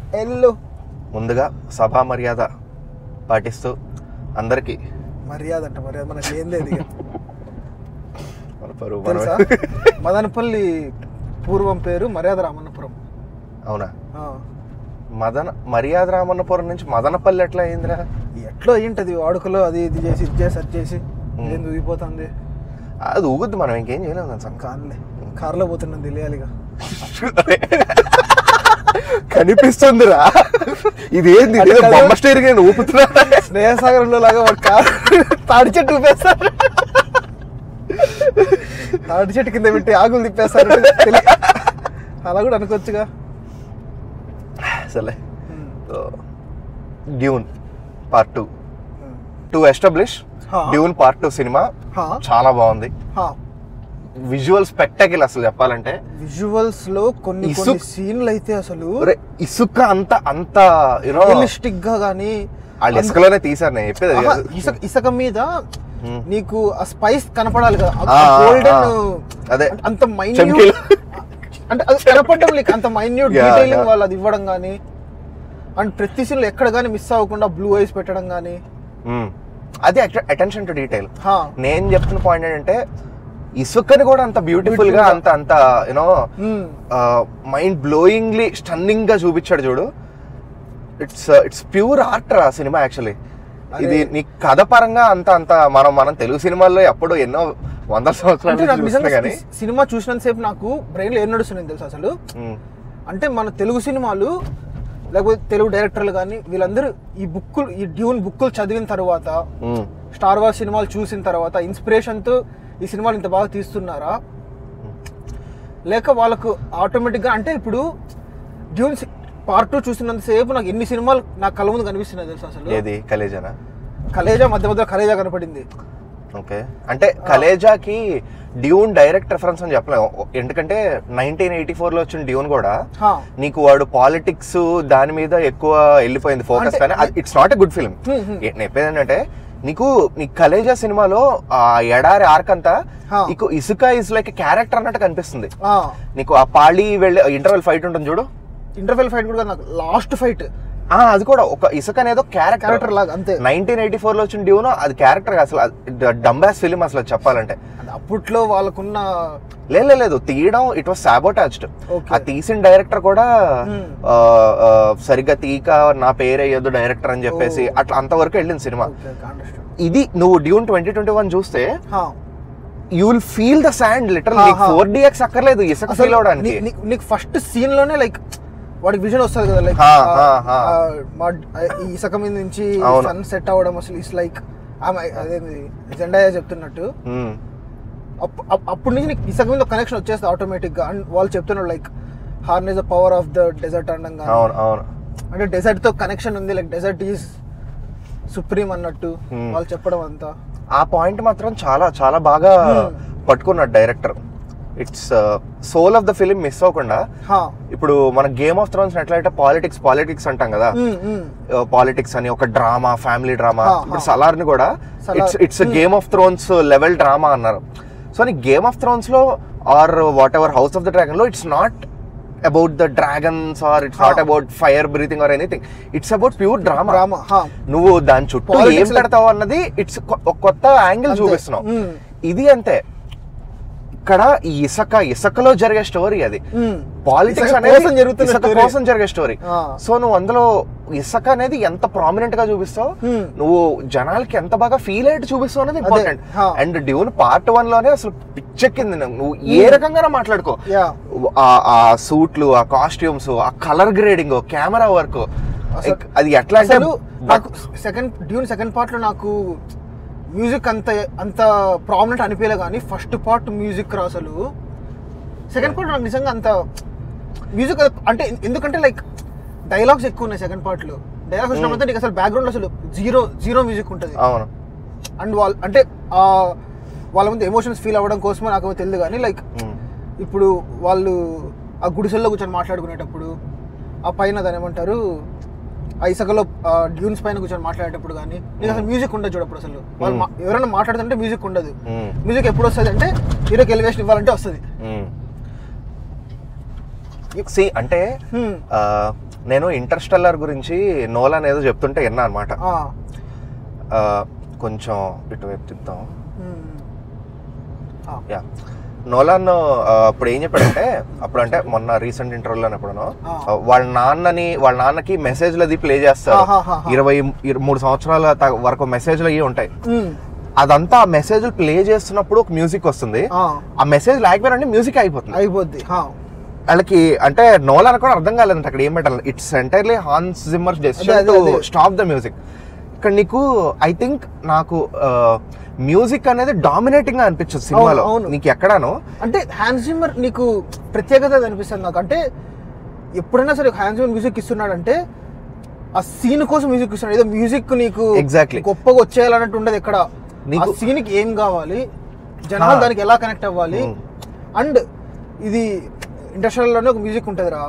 ఎల్లు ముందుగా సభా మర్యాద పాటిస్తూ అందరికీ మర్యాద అంట మర్యాద మనకి ఏం లేదు ఇక. మన పరువు తెలుసా మనమే. మదనపల్లి పూర్వం పేరు మర్యాద రామన్నపురం అవునా ఆ. మదన మర్యాద రామన్నపురం నుంచి మదనపల్లి ఎట్లా అయిందిరా ఎట్లా అయ్యింటది వాడుకలో అది ఇది చేసి ఇది చేసి అది చేసి ఏం ఊగిపోతుంది అది ఊగుద్ది మనం ఇంకేం చేయలేము దాని సంగతి. కానులే కారులో పోతున్నాం తెలియాలిగా కనిపిస్తుందిరా ఇదేంది ఇదేదో అది బొమ్మ స్టేరింగ్ నేను ఊపుతున్నా స్నేహసాగరంలో లాగా వాడు కారు తాడి చెట్టు ఊపేస్తారు తాడి చెట్టు కింద పెట్టి ఆకులు తిప్పేస్తారు తెలి- అలా కూడా అనుకోవచ్చుగా సరే Dune part two to establish హా. డ్యూన్ పార్ట్ టూ సినిమా హా. చాలా బాగుంది విజువల్ స్పెక్టాకిల్ అసలు చెప్పాలంటే విజువల్స్ లో కొన్ని ఇసుక్- కొన్ని సీన్లు అయితే అసలు ఒరే, ఇసుక అంత అంత యూనో రియలిస్టిక్ గా గానీ వాళ్ళు ఇసుకలోనే తీసారు నేను చెప్పేది అది ఆహా, కాదు. ఇసుక ఇసుక మీద Hmm. నీకు ఆ స్పైస్ కనపడాలి కదా ఆ, ఆ, గోల్డెన్ ఆ. అదే. అంత మైన్యూట్ చమ్కీలు. అంటే అది కనపడడం లేక అంత మైన్యూట్ Yeah, డీటెయిలింగ్ yeah. వాళ్ళు అది ఇవ్వడం కానీ అండ్ ప్రతి సీన్ లో ఎక్కడ కానీ మిస్ అవ్వకుండా బ్లూ ఐస్ పెట్టడం కానీ మ్మ్. అది అటెన్షన్ టు డీటెయిల్ హా నేను చెప్తున్న పాయింట్ ఏంటంటే ఇసుకని కూడా అంత బ్యూటిఫుల్ గా అంత అంత you know Hmm. Mind blowingly stunning గా చూపించాడు చూడు ఇట్స్ ఇట్స్ ప్యూర్ ఆర్ట్ రా సినిమా యాక్చువల్లీ ఇది నీ కథ పరంగా అంత అంత మనం మనం తెలుగు సినిమాల్లో ఎప్పుడో ఎన్నో వందల సంవత్సరాల అంటే నాకు నుంచి నిజంగా చూస్తున్నా కానీ సి- సినిమా చూసినంతసేపు నాకు బ్రెయిన్ లో ఏం నడుస్తుంది తెలుసు అసలు మ్మ్. అంటే అంటే మన తెలుగు సినిమాలు లేకపోతే తెలుగు డైరెక్టర్లు కానీ వీళ్ళందరూ ఈ బుక్కులు ఈ డ్యూన్ బుక్కులు చదివిన తర్వాత మ్మ్. స్టార్ వార్ సినిమాలు చూసిన తర్వాత ఇన్స్పిరేషన్తో ఈ సినిమాలు ఇంత బాగా తీస్తున్నారా లేక వాళ్ళకు ఆటోమేటిక్గా అంటే ఇప్పుడు డ్యూన్ పార్ట్ టూ చూసినంతసేపు నాకు ఎన్ని సినిమాలు నాకు కళ్ళ ముందు కనిపిస్తున్నాయి తెలుసు అసలు ఏది కలేజానా కలేజా మధ్య మధ్య కలేజా కనపడింది ఓకే అంటే కలేజాకి డ్యూన్ డైరెక్ట్ రెఫరెన్స్ అని చెప్పలేము ఎందుకంటే నైన్టీన్ ఎయిటీ ఫోర్ లో వచ్చిన డ్యూన్ కూడా హా. నీకు వాడు పాలిటిక్స్ దాని మీద ఎక్కువ వెళ్ళిపోయింది ఫోకస్ అంటే- కానీ it's not a good film hmm, hmm. నేను చెప్పేది ఏంటంటే నీకు నీ కలేజా సినిమాలో ఆ ఎడారి ఆర్క్ అంతా హా. నీకు ఇసుక ఇస్ లైక్ క్యారెక్టర్ అన్నట్టు కనిపిస్తుంది ఆ, నీకు ఆ పాళీ వెళ్ళే ఇంటర్వెల్ ఫైట్ ఉంటుంది చూడు ఇంటర్వెల్ ఫైట్ కూడా కాదు నాకు లాస్ట్ ఫైట్ ఆ అది కూడా ఒక ఇసుక అనేది క్యారెక్టర్ క్యారెక్టర్ లాగా అంతే నైన్టీన్ ఎయిటీ ఫోర్ లో వచ్చిన డ్యూన్ అది క్యారెక్టర్ అసలు డంబాస్ ఫిలిం అసలు చెప్పాలంటే అది అప్పట్లో వాళ్ళకున్న లేదు లేదు, లేదు తీయడం ఇట్ వాస్ సాబోటాజ్డ్ Okay. ఆ తీసిన డైరెక్టర్ కూడా Hmm. ఆ, ఆ, సరిగ్గా తీక నా పేరు అయ్యొద్దు డైరెక్టర్ అని చెప్పేసి Oh. అట్లా అంతవరకు వెళ్ళింది సినిమా ఓకే అండర్స్టాండ్ ఇది నువ్వు డ్యూన్ ట్వంటీ ట్వంటీ వన్ చూస్తే you will feel the sand literal Ha, నీకు ha. ఫోర్ డిఎక్స్ అక్కర్లేదు ఇసుక ఫీల్ అవడానికి నీ- నీ- నీకు ఫస్ట్ సీన్ లోనే లైక్ వాడికి విజన్ వస్తుంది కదా లైక్ హా, హా, హా. ఈ ఇసుక మీద నుంచి అవును. సన్ సెట్ అవ్వడం అసలు ఇట్స్ లైక్ ఆమె అదేంది జెండాయా చెప్తున్నట్టు Hmm. అప్- అప్- అప్పటి నుంచి నీకు ఇసుక మీద కనెక్షన్ వచ్చేస్తుంది ఆటోమేటిక్ గా అండ్ వాళ్ళు చెప్తున్నారు like harness the power of the desert అనడం కానీ అవును అవును అంటే డెజర్ట్ తో కనెక్షన్ ఉంది లైక్ డెజర్ట్ ఈజ్ సుప్రీం అన్నట్టు Hmm. వాళ్ళు చెప్పడం అంతా ఆ పాయింట్ మాత్రం చాలా చాలా బాగా Hmm. పట్టుకున్నాడు director it's soul of the film miss అవ్వకుండా హా ఇప్పుడు మన గేమ్ ఆఫ్ థ్రోన్స్ ఎట్లయితే పాలిటిక్స్ పాలిటిక్స్ అంటాం కదా Hmm, hmm. పాలిటిక్స్ అని ఒక డ్రామా ఫ్యామిలీ డ్రామా హా, ఇప్పుడు హా. సలార్ ని కూడా Salaar. It's it's Game of Thrones level drama అన్నారు సో నీ గేమ్ ఆఫ్ థ్రోన్స్ లో or whatever House of the Dragon లో it's not about the dragons or it's not హా. About fire breathing or anything it's about pure drama drama హా నువ్వు దాని చుట్టూ ఏం Politics like- పెడతావు అన్నది ఇట్స్ ఒక కొత్త యాంగిల్ అంతే. చూపిస్తున్నావు Hmm. ఇది అంతే ఇక్కడ ఈ ఇసక ఇసకలో జరిగే స్టోరీ అది Hmm. పాలిటిక్స్ ఇసుక అనేది కోసం జరుగుతున్న ఇసుక story. కోసం జరిగే స్టోరీ ఆ. సో నువ్వు అందులో ఇసుక అనేది ఎంత ప్రామినెంట్ గా చూపిస్తావు Hmm. నువ్వు జనాలకి ఎంత బాగా ఫీల్ అయ్యేట్టు చూపిస్తావు అనేది అదే. ఇంపార్టెంట్ హా. అండ్ డ్యూన్ పార్ట్ వన్ లోనే అసలు పిచ్చెక్కింది నాకు. నువ్వు ఏ రకంగా మాట్లాడుకో యా ఆ- ఆ సూట్లు ఆ కాస్ట్యూమ్స్ ఆ కలర్ గ్రేడింగ్ కెమెరా వర్క్ అసలు- అది ఎట్లా అంటే అసలు నాకు సెకండ్ డ్యూన్ సెకండ్ పార్ట్ లో నాకు మ్యూజిక్ అంత అంత ప్రామినెంట్ అనిపించలే కానీ ఫస్ట్ పార్ట్ మ్యూజిక్ రా అసలు సెకండ్ పార్ట్ నాకు నిజంగా అంత మ్యూజిక్ అంటే ఎందుకంటే లైక్ డైలాగ్స్ ఎక్కువ ఉన్నాయి సెకండ్ పార్ట్ లో డైలాగ్స్ వచ్చినప్పుడు నీకు అసలు బ్యాక్గ్రౌండ్ అసలు జీరో జీరో మ్యూజిక్ ఉంటుంది అవును అండ్ వాళ్ళు అంటే ఆ వాళ్ళ ముందు ఎమోషన్స్ ఫీల్ అవ్వడం కోసమో నాకు తెలియదు కానీ లైక్ Hmm. ఇప్పుడు వాళ్ళు ఆ గుడిసెల్లో కూర్చొని మాట్లాడుకునేటప్పుడు ఆ పైన దాని ఏమంటారు ఆ ఇసుకలో డ్యూన్స్ పైన కూర్చొని మాట్లాడేటప్పుడు కానీ నీకు అసలు మ్యూజిక్ ఉండదు చూడప్పుడు అసలు వాళ్ళు మా- ఎవరైనా మాట్లాడుతుంటే మ్యూజిక్ ఉండదు Hmm. మ్యూజిక్ ఎప్పుడు వస్తుంది అంటే హీరోకి ఎలివేషన్ ఇవ్వాలంటే వస్తుంది Hmm. సి అంటే Hmm. ఆ, నేను ఇంటర్స్టెల్లర్ గురించి నోలాన్ ఏదో చెప్తుంటే విన్నా అనమాట ఆ. కొంచెం ఇటువైపు తిద్దాం Hmm. ఆ. యా నోలాన్ ఆ, అప్పుడు ఏం చెప్పాడంటే అప్పుడు అంటే మొన్న రీసెంట్ ఇంటర్వ్యూలో ఎప్పుడునో ఆ. వాళ్ళ నాన్నని వాళ్ళ నాన్నకి మెసేజ్లు అది ప్లే చేస్తారు ఆహాహాహా. ఇరవై ఇర- మూడు సంవత్సరాల త- వరకు మెసేజ్లు అయ్యి ఉంటాయి Hmm. అదంతా ఆ మెసేజ్లు ప్లే చేస్తున్నప్పుడు ఒక మ్యూజిక్ వస్తుంది ఆ. ఆ మెసేజ్ లేకపోయినా మ్యూజిక్ అయిపోతుంది అయిపోద్ది హా. వాళ్ళకి అంటే నోలాన్ కూడా అర్థం కాలేదంట అక్కడ ఏం పెట్టాలి ఇట్స్ ఎంటైర్లీ హాన్స్ జిమ్మర్ అదే, డెసిషన్ అదే, టు అదే. స్టాప్ ద మ్యూజిక్ ఇక్కడ నీకు ఐ థింక్ నాకు మ్యూజిక్ అనేది డామినేటింగ్ గా అనిపించదు సినిమాలో అవును. నీకు ఎక్కడాను అంటే హ్యాన్స్ జిమ్మర్ నీకు ప్రత్యేకత అనిపిస్తుంది నాకు అంటే ఎప్పుడైనా సరే హ్యాన్స్ జిమ్మర్ మ్యూజిక్ ఇస్తున్నాడంటే ఆ సీన్ కోసం మ్యూజిక్ ఇస్తున్నాడు ఏదో మ్యూజిక్ నీకు Exactly. గొప్పగా వచ్చేయాలన్నట్టు ఉండదు ఎక్కడ ఆ నీకు- సీన్ కి ఏం కావాలి జనాలు హా. దానికి ఎలా కనెక్ట్ అవ్వాలి Hmm. అండ్ ఇది ఇండస్ట్రియల్లోనే ఒక మ్యూజిక్ ఉంటుంది రా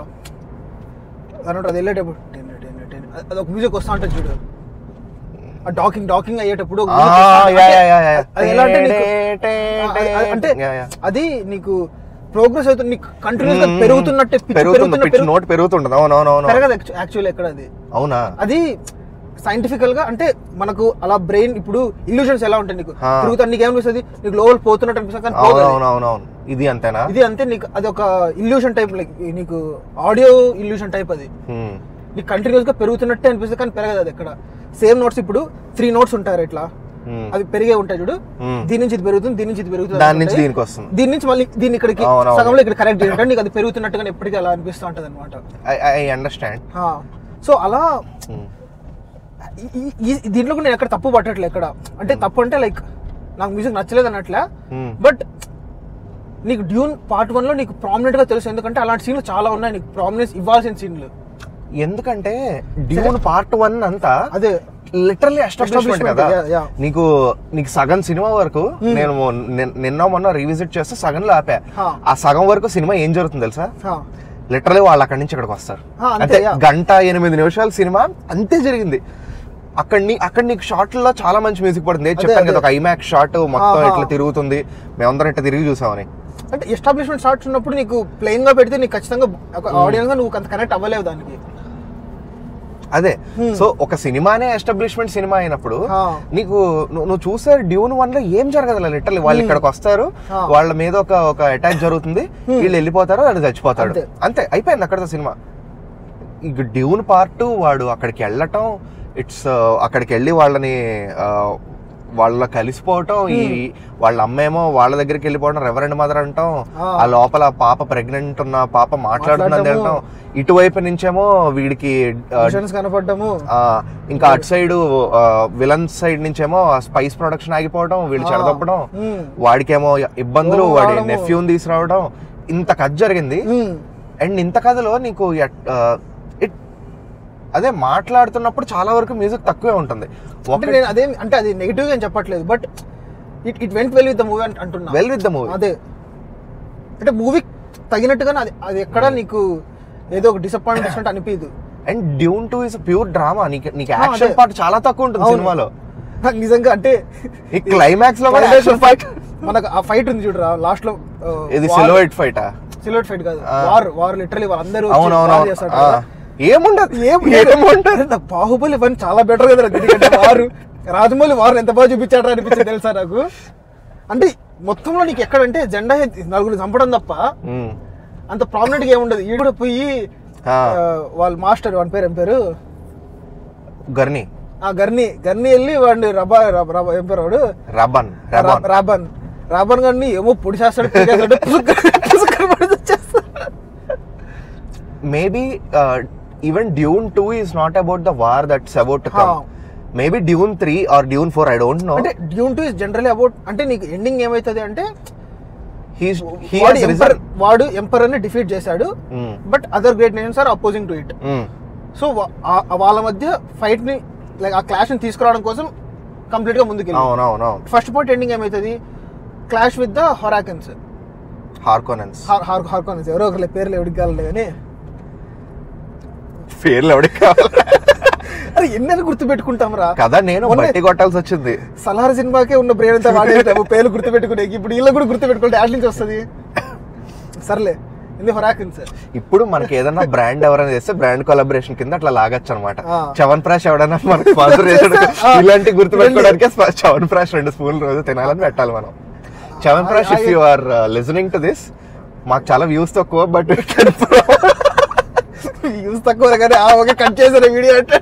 దాని అది వెళ్ళేటప్పుడు టెన్ టెన్ టెన్ అది ఒక మ్యూజిక్ వస్తా ఉంటుంది చూడు ఆ డాకింగ్ డాకింగ్ అయ్యేటప్పుడు ఒక ఆ, music వస్తా ఉంటుంది. యా, అంటే యా, యా, యా. అది ఎలా అంటే నీకు- టే, ఆ, టే, అది- అంటే యా, యా. అది నీకు ప్రోగ్రెస్ అవుతుంది నీకు కంటిన్యూస్ గా పెరుగుతున్నట్టే pitch పెరుగుతుంది పెరుగుతున్న పిచ్ పెరుగు- నోట్ పెరుగుతుంటది అవునవునవును పెరగదు యాక్చువల్ ఎక్కడ అది అవునా అది సైంటిఫికల్ గా అంటే మనకు అలా బ్రెయిన్ ఇప్పుడు ఇల్యూషన్స్ ఎలా ఉంటాయి నీకు ఆ. తిరుగుతా నీకు ఏమనిపిస్తుంది నీకు లోపల పోతున్నట్టు అనిపిస్తుంది కానీ పోదు అది. అవునవునవునవును ఇది అంతేనా ఇది అంతే నీకు అది ఒక ఇల్యూషన్ టైప్ లైక్ నీకు ఆడియో ఇల్యూషన్ టైప్ అది Hmm. నీకు కంటిన్యూస్ గా పెరుగుతున్నట్టే అనిపిస్తుంది కానీ పెరగదు అది ఎక్కడ సేమ్ నోట్స్ ఇప్పుడు త్రీ నోట్స్ ఉంటారు ఇట్లా Hmm. అవి పెరిగే ఉంటాయి చూడు Hmm. దీని నుంచి ఇది పెరుగుతుంది దీని నుంచి ఇది పెరుగుతుంది దాని నుంచి ఉంటాయి. దీనికి వస్తుంది దీని నుంచి మళ్ళీ దీని ఇక్కడికి అవునవును. సగంలో ఇక్కడ కరెక్ట్ చేయడం నీకు అది పెరుగుతున్నట్టుగా ఎప్పటికీ అలా అనిపిస్తూ ఉంటది అనమాట ఐ అండర్స్టాండ్ సో అలా ఈ- ఈ- ఈ- దీంట్లో కూడా నేను ఎక్కడ తప్పు పట్టట్లే ఎక్కడ అంటే తప్పు అంటే లైక్ నాకు మ్యూజిక్ నచ్చలేదు అన్నట్లే Hmm. బట్ నీకు డ్యూన్ పార్ట్ వన్ లో నీకు ప్రామినెంట్ గా తెలుసు ఎందుకంటే అలాంటి సీన్లు చాలా ఉన్నాయి నీకు ప్రామినెన్స్ ఇవ్వాల్సిన సీన్లు ఎందుకంటే డ్యూన్ పార్ట్ వన్ అంతా అదే లిటరల్లీ ఎస్టాబ్లిష్మెంట్ Establishment, కదా yeah, yeah. నీకు నీకు సగం సినిమా వరకు నేను నిన్- నిన్న మొన్న రీవిజిట్ చేస్తే సగంలో ఆపా Huh. ఆ సగం వరకు సినిమా ఏం జరుగుతుంది తెలుసా హా. లిటరల్లీ వాళ్ళు అక్కడి నుంచి ఇక్కడికి వస్తారు Huh, అంతే, అంతే yeah. గంట ఎనిమిది నిమిషాల సినిమా అంతే జరిగింది అక్కడ నీ అక్కడ నీకు షార్ట్లలో చాలా మంచి మ్యూజిక్ పడుతుంది ఏది అదే, చెప్పాను కదా అదే. ఒక ఐమాక్స్ షాట్ మొత్తం Ah, ఇట్లా ah. తిరుగుతుంది మేమందరం ఇట్లా తిరిగి చూసామని అంటే ఎస్టాబ్లిష్మెంట్ షార్ట్స్ ఉన్నప్పుడు నీకు ప్లెయిన్ గా పెడితే నీకు ఖచ్చితంగా ఒక ఆడియన్స్ గా నువ్వు అంత కనెక్ట్ అవ్వలేవు దానికి అదే Hmm. సో ఒక సినిమానే ఎస్టాబ్లిష్మెంట్ సినిమా అయినప్పుడు ఆ. నీకు నువ్వు నువ్వు చూసే డ్యూన్ వన్ లో ఏం జరగదు లిటరల్లీ వాళ్ళు ఇక్కడికి వస్తారు ఆ. వాళ్ళ మీద ఒక ఒక అటాక్ జరుగుతుంది వీళ్ళు వెళ్ళిపోతారు వాడు చచ్చిపోతాడు అంతే. అంతే అయిపోయింది అక్కడతో సినిమా ఇక డ్యూన్ పార్ట్ వాడు అక్కడికి వెళ్ళటం ఇట్స్ అక్కడికి వెళ్ళి వాళ్ళని ఆ, వాళ్ళ కలిసిపోవటం ఈ వాళ్ళ అమ్మేమో వాళ్ళ దగ్గరికి వెళ్ళిపోవడం రెవరెండ్ మదర్ అంటాం ఆ. ఆ లోపల పాప ప్రెగ్నెంట్ ఉన్న పాప మాట్లాడుతుందని మాట్లాడటము. అంటాం ఇటువైపు నుంచేమో వీడికి ఆ, విజన్స్ కనపడము ఆ, ఇంకా అటు సైడ్ విలన్ సైడ్ నుంచేమో స్పైస్ ప్రొడక్షన్ ఆగిపోవడం వీళ్ళు ఆ. చెడదొప్పడం Hmm. వాడికేమో ఇబ్బందులు ఓ, వాడి రావడము. నెఫ్యూని తీసుకురావడం ఇంత కథ జరిగింది Hmm. అండ్ ఇంత కథలో నీకు ఎట్- ఆ, ఇట్ అదే మాట్లాడుతున్నప్పుడు చాలా వరకు మ్యూజిక్ తక్కువే ఉంటుంది అంటే నేను అదే అంటే అది నెగిటివ్ అని చెప్పట్లేదు but it it went well with the movie అంటున్నా వెల్ విత్ ద మూవీ అదే అంటే మూవీ తగినట్టుగానే అది అది ఎక్కడ నీకు ఏదో ఒక డిసప్పాయింట్మెంట్ అనిపించదు and Dune two is pure drama నీకు నీకు ఆ, యాక్షన్ అదే. పార్ట్ చాలా తక్కువ ఉంటుంది అవును. సినిమాలో నాకు నిజంగా అంటే ఈ క్లైమాక్స్ లో కూడా యాక్షన్ ఫైట్ మనకు ఆ ఫైట్ ఉంది చూడరా లాస్ట్ లో ఇది సిలోయిట్ ఫైటా సిల్వర్ట్ ఫైట్ కాదు ఆ. వార్ వార్ లిటరలీ వాళ్ళందరూ వచ్చి అవునవును war చేస్తాడు ఆ. కదా. ఏముండదు ఏం ఏముండదు అరే నాకు బాహుబలి ఇవన్నీ చాలా బెటర్ కదా ఎందుకంటే వారు రాజమౌళి వారు ఎంత బాగా చూపించాడు అనిపించింది తెలుసా నాకు అంటే మొత్తంలో నీకు ఎక్కడంటే జెండా ఎత్తి నలుగురు చంపడం తప్ప ఉమ్. అంత ప్రామినెంట్ గా ఏముండదు ఈడు కూడా పోయి ఆ. ఆ, వాళ్ళ మాస్టర్ వాడి పేరు ఏం పేరు గర్ని ఆ గర్ని గర్ని వెళ్ళి వాడిని రబా రబ- రబ- ఏం పేరు వాడు రబన్ రా- రబన్ రాబన్ రాబన్ గారిని ఏమో పొడి చేస్తాడు పీకేస్తాడు, పుసుక్కని- పుసుక్కని పడి వచ్చేస్తాడు. Maybe even Dune two is not about the war that's about to come Huh. Maybe Dune three or Dune four I don't know అంటే Dune two is generally about అంటే నీకు ఎండింగ్ ఏమైతుంది అంటే హీస్ హీ వాడు హాస్ ఎంపర్ రిజన్ వాడు emperor ని defeat చేశాడు but other great nations are opposing to it so వాళ్ళ మధ్య ఫైట్ ని లైక్ ఆ క్లాష్ ని తీసుకురావడం కోసం కంప్లీట్ గా ముందుకెళ్ళి అవునవునవును ఫస్ట్ పాయింట్ ఎండింగ్ ఏమైతుంది clash with the Harkonnens Harkonnens Harkonnens ఎవరో ఒకరి పేర్లు ఎవరికి కావాలి కానీ పేర్లు ఎవరికి కావాలి అరే ఎన్ని గుర్తు పెట్టుకుంటాం రా కదా నేను మొన్నే- బట్టి కొట్టాల్సి వచ్చింది సలార్ సినిమాకే ఉన్న బ్రెయిన్ అంతా వాడేటాము పేర్లు గుర్తు పెట్టుకునే ఇప్పుడు వీళ్ళు కూడా గుర్తు పెట్టుకుంటే యాడ్ నుంచి వస్తుంది సర్లే ఇది హొరాకిన్ సార్ ఇప్పుడు మనకి ఏదైనా బ్రాండ్ ఎవరైనా చేస్తే బ్రాండ్ కొలాబరేషన్ కింద అట్లా లాగచ్చు అనమాట ఆ. చవన్ ప్రాష్ ఎవడైనా మనకి స్పాన్సర్ చేసాడు ఆ. ఇలాంటి గుర్తు పెట్టుకోవడానికి చవన్ ప్రాష్ రెండు స్పూన్లు రోజు తినాలని పెట్టాలి మనం Chyawanprash if you are listening to this మాకు చాలా వ్యూస్ తక్కువ బట్ యూస్ తక్కువ కానీ ఆ ఓకే కట్ చేశారు వీడియో అంటే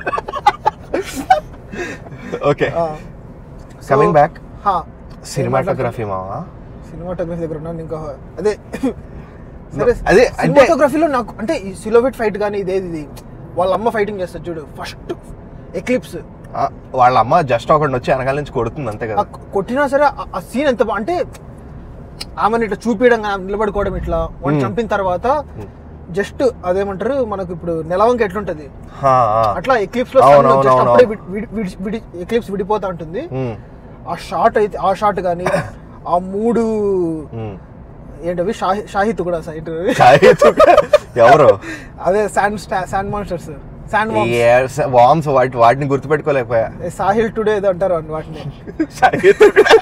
ఓకే కమింగ్ బ్యాక్ సినిమాటోగ్రఫీ మావా సినిమాటోగ్రఫీ దగ్గర ఉన్నాను ఇంకా అదే సరే అదే అంటే- సినిమాటోగ్రఫీలో నాకు అంటే ఈ సిలోవిట్ ఫైట్ కానీ ఇదేది ఇది వాళ్ళ అమ్మ ఫైటింగ్ చేస్తారు చూడు ఫస్ట్ ఎక్లిప్స్ ఆ, వాళ్ళ అమ్మ జస్ట్ ఒకటి వచ్చి వెనకాల నుంచి కొడుతుంది అంతే కదా కొట్టినా సరే ఆ- ఆ సీన్ ఎంత బా అంటే ఆమెను ఇట్లా చూపించడం కానీ ఆమె నిలబడుకోవడం ఇట్లా వాళ్ళు Hmm. చంపిన తర్వాత జస్ట్ అదేమంటారు మనకు ఇప్పుడు నెలవంక ఎట్లుంటది హా, ఆ. అట్లా ఎక్లిప్స్ లో అవును, sun అవును, just అవును, అప్పుడే అవును. విడి- విడి- విడి- విడి ఎక్లిప్స్ విడిపోతా ఉంటుంది ఉమ్, ఆ షాట్ అయితే ఆ షాట్ కానీ ఆ మూడు ఉమ్. ఏంటవి షాహి షాహిద్ కూడా సైట్ షాహిద్ ఎవరు అదే sand sand monsters sand worms వాటి వాటిని గుర్తుపెట్టుకోలేకపోయా సాహిల్ టుడే ఏదో అంటారు అండి వాటిని షాహిద్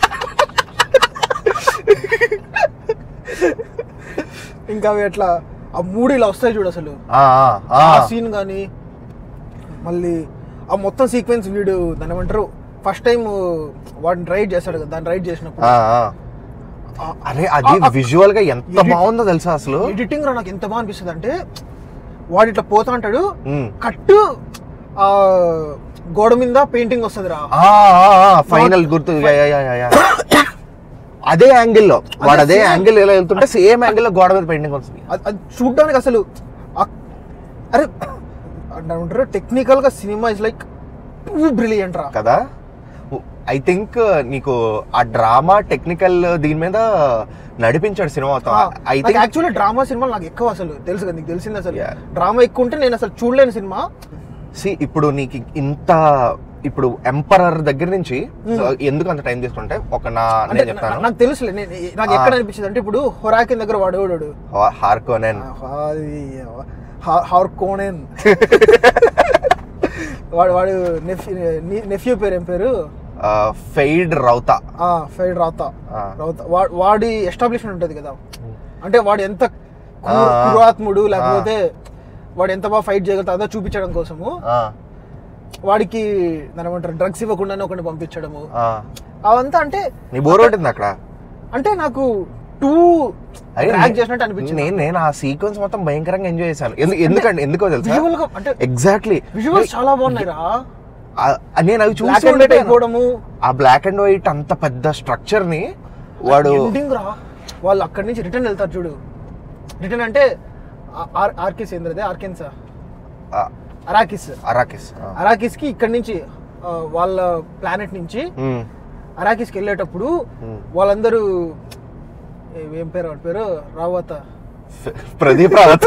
ఇంకా అవి ఎట్లా ఆ మూడు ఇలా వస్తాయి చూడు అసలు ఆ, ఆ, ఆ. ఆ సీన్ కానీ మళ్ళీ ఆ మొత్తం సీక్వెన్స్ వీడు దాని ఏమంటారు ఫస్ట్ టైం వాడిని రైడ్ చేస్తాడు కదా దాన్ని రైడ్ చేసినప్పుడు ఆ, ఆ. అరే అది ఆ- విజువల్ గా ఎంత Edit- బాగుందో తెలుసా అసలు ఎడిటింగ్ రా నాకు ఎంత బాగా అనిపిస్తుంది అంటే వాడు ఇట్లా పోతా అంటాడు ఉమ్. కట్టు ఆ గోడ మీద పెయింటింగ్ వస్తుంది రా ఆ, ఆ, ఆ, ఫైనల్ గుర్తు యా, యా, యా, యా. అదే యాంగిల్ లో వాడు అదే same. యాంగిల్ ఎలా వెళ్తుంటే సేమ్ యాంగిల్ లో గోడ మీద పెయింటింగ్ వస్తుంది అది అది చూడడానికి అసలు ఆ- అరే అంటారు టెక్నికల్ గా cinema is like too brilliant రా కదా ఐ థింక్ నీకు ఆ డ్రామా టెక్నికల్ దీని మీద నడిపించాడు సినిమా మొత్తం ఐ థింక్ యాక్చువల్లీ డ్రామా సినిమాలు నాకు ఎక్కువ అసలు తెలుసు కదా నీకు తెలిసింది అసలు Yeah. డ్రామా ఎక్కువ ఉంటే నేను అసలు చూడలేని సినిమా సి ఇప్పుడు నీకు ఇంత ఇప్పుడు ఎంపరర్ దగ్గర నుంచి so ఎందుకు అంత టైం తీసుకుంటే ఒక నా అంటే నేను చెప్తాను నా- నాకు తెలుసులే నేను నాకు ఎక్కడ అనిపించింది అంటే ఇప్పుడు హొరాకిన్ దగ్గర వాడు ఎవడాడు హార్కోనెన్ హార్కోనెన్ వాడు వాడు నెఫ్యూ పేరు ఏం పేరు ఫెయిడ్ రౌతా ఆ ఫైడ్ రావుతా ఆ. రావుతా వా- వాడి ఎస్టాబ్లిష్మెంట్ ఉంటుంది కదా అంటే వాడు ఎంత ఆ, ఆ. పురాత్ముడు లేకపోతే వాడు ఎంత బాగా ఫైట్ చేయగలుగుతా అదో చూపించడం కోసము వాడికి దాని ఏమంటారు డ్రగ్స్ ఇవ్వకుండానే ఒకరిని పంపించడము అవంతా అంటే నీ బోర్ కొట్టింది అక్కడ అంటే నాకు టూ అరే ట్రాక్ నే- చేసినట్టు అనిపించింది నేను నేను ఆ సీక్వెన్స్ మొత్తం భయంకరంగా ఎంజాయ్ చేశాను ఎందు- ఎందుకంటే ఎందుకో తెలుసా విజువల్ గా అంటే ఎగ్జాక్ట్లీ విజువల్స్ చాలా బాగున్నాయి రా నేను అవి బ్లాక్ చూసి అండ్ వైట్ అయిపోవడము ఆ బ్లాక్ అండ్ వైట్ అంత పెద్ద స్ట్రక్చర్ ని వాడు ఎండింగ్ రా వాళ్ళు అక్కడి నుంచి రిటర్న్ వెళ్తారు చూడు రిటర్న్ అంటే ఆర్- ఆర్కిస్ ఏంద్రదే ఆర్కెన్సా ఆ, అరాకిస్ అరాకిస్ ఆ. అరాకిస్ కి ఇక్కడి నుంచి ఆ, వాళ్ళ ప్లానెట్ నుంచి ఉమ్, అరాకిస్కి వెళ్ళేటప్పుడు Hmm. వాళ్ళందరూ ఏ- ఏం పేరు వాడి పేరు రావత ఫె- ప్రదీప్ రావత్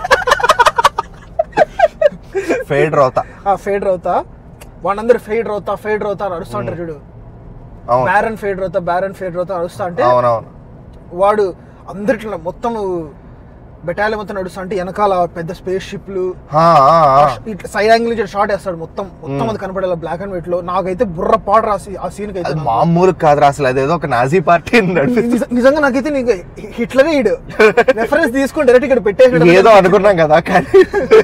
ఫేడ్ రౌతా ఆ ఫేడ్ రౌతా వాళ్ళందరూ ఫేడ్ రౌతా ఫేడ్ రౌతా అని అరుస్తా ఉంటారు చూడు అవును baron Feyd Rautha baron Feyd Rautha అరుస్తా అంటే అవునవును వాడు అందరిట్లో మొత్తం బెటాలియన్ మొత్తం నడుస్తా అంటే వెనకాల పెద్ద స్పేస్ షిప్లు ఆ, ఆ, ఆ. ఇట్లా సైడ్ యాంగిల్ నుంచి షాట్ వేస్తాడు మొత్తం మొత్తం అది కనపడేలా బ్లాక్ అండ్ వైట్ లో నాకైతే బుర్ర పాడు రాసి ఆ సీన్ కి అయితే అది నాకు. మామూలు కాదురా అసలు అదేదో ఒక నాజీ పార్టీ నడిపి నిజ- నిజంగా నాకైతే నీకు హిట్లరే ఇడు రెఫరెన్స్ తీసుకొని డైరెక్ట్ ఇక్కడ పెట్టేసాడు ఏదో అనుకున్నాం కదా కానీ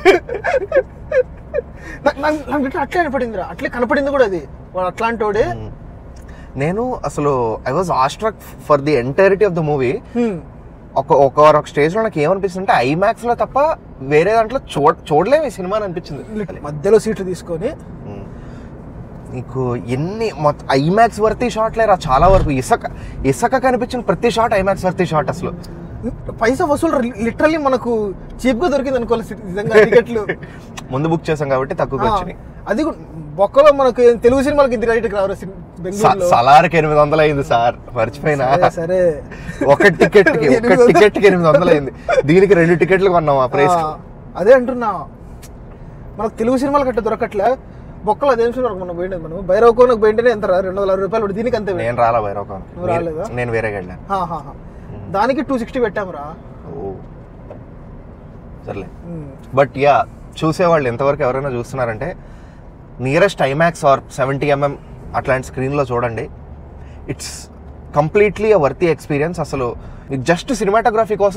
నాకు- నాకు నాకు ఇట్లా అట్లే కనపడింది అట్లే కనపడింది కూడా అది వాడు అట్లాంటి వాడే నేను అసలు I was awestruck for the entirety of the movie hmm. ఒక ఒక ఒక స్టేజ్ లో నాకు ఏమనిపిస్తుంది అంటే ఐమాక్స్ లో తప్ప వేరే దాంట్లో చూడ చూడలేము ఈ సినిమా అనిపించింది మధ్యలో సీట్లు తీసుకొని ఉమ్. నీకు ఎన్ని మొత్తం ఐమాక్స్ వర్తి షాట్ లేరా చాలా వరకు ఇసక ఇసక కనిపించిన ప్రతి షాట్ ఐమాక్స్ వర్తి షాట్ అసలు పైసా వసూలు లిటరల్లీ మనకు చీప్ గా దొరికింది అనుకోవాలి సి- నిజంగా టికెట్లు ముందు బుక్ చేసాం కాబట్టి తక్కువకి ఆ, వచ్చినాయి అది కూడా బొక్కలో మనకు ఏం తెలుగు సినిమాలకి ఇంత రేటుకి రావు సి- స- బెంగళూరులో సలార్కి ఎనిమిది వందలు అయింది సార్ మర్చిపోయినా సరే, సరే ఒక టికెట్ కి ఒక ఎనిమిది వందలు. టికెట్ కి ఎనిమిది వందలు అయింది దీనికి రెండు టికెట్లు కొన్నాం ఆ ప్రైస్ ఆ, అదే అంటున్నా మనకు తెలుగు సినిమాలు కట్ట దొరకట్లే బొక్కలు అదేం సినిమా మనం పోయిండేది మనం భైరవకోనకు పోయింటేనే ఎంత రా? రెండు వందల అరవై రూపాయలు పడింది. దీనికి అంతే నేను రాలా భైరవకం నువ్వు రాలేదా? నేను వేరేగా వెళ్ళాను హా, హా, హా. దానికి టూ సిక్స్టీ పెట్టాంరా ఓ సర్లే బట్ యా చూసేవాళ్ళు ఎంతవరకు ఎవరైనా చూస్తున్నారంటే nearest IMAX or seventy MM అట్లాంటి స్క్రీన్లో చూడండి it's completely a worthy experience అసలు జస్ట్ సినిమాటోగ్రఫీ కోసం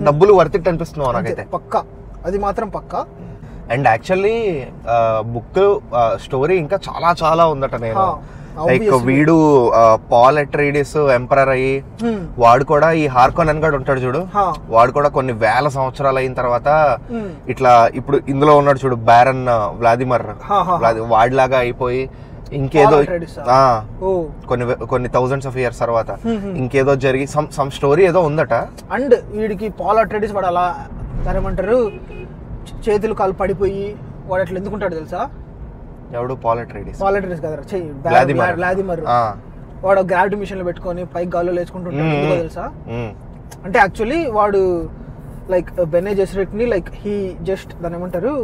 డబ్బులు వర్త్ ఇట్ అనిపిస్తున్నావు నాకైతే పక్క అది మాత్రం పక్క అండ్ యాక్చువల్లీ బుక్ స్టోరీ ఇంకా చాలా చాలా ఉందట నేను హా, లైక్ obviously. వీడు పాల్ ఎట్రీడిస్ ఎంపరర్ అయ్యి Hmm. వాడు కూడా ఈ హార్కోన్ అని కూడా ఉంటాడు చూడు హా. వాడు కూడా కొన్ని వేల సంవత్సరాలు అయిన తర్వాత Hmm. ఇట్లా ఇప్పుడు ఇందులో ఉన్నాడు చూడు బ్యారన్ వ్లాదిమర్ హా, హా, హా. వాడిలాగా అయిపోయి ఇంకేదో Paul Atreides ఆ? ఆ, ఓ కొన్ని వే- కొన్ని థౌజండ్స్ ఆఫ్ ఇయర్స్ తర్వాత Hmm, hmm. ఇంకేదో జరిగి సమ్ సమ్ స్టోరీ ఏదో ఉందట అండ్ వీడికి పాల్ అట్రెడిస్ వాడు అలా దాని ఏమంటారు చే- చేతులు కాలు పడిపోయి వాడు అట్లా ఎందుకుంటాడు తెలుసా ఎవడు పాల్ ఎట్రీడిస్ పాల్ అట్రెడిస్ కదా చెయ్యి వ్లాదిమర్. వ్లాదిమర్ ఆ. వాడు గ్రావిటీ మిషన్ లో పెట్టుకొని పైకి గాల్లో లేచుకుంటుంటాడు Hmm. ఎందుకో తెలుసా ఉమ్. అంటే యాక్చువల్లీ వాడు లైక్ బెనే జెస్రెట్ ని లైక్ హీ జస్ట్ దాని ఏమంటారు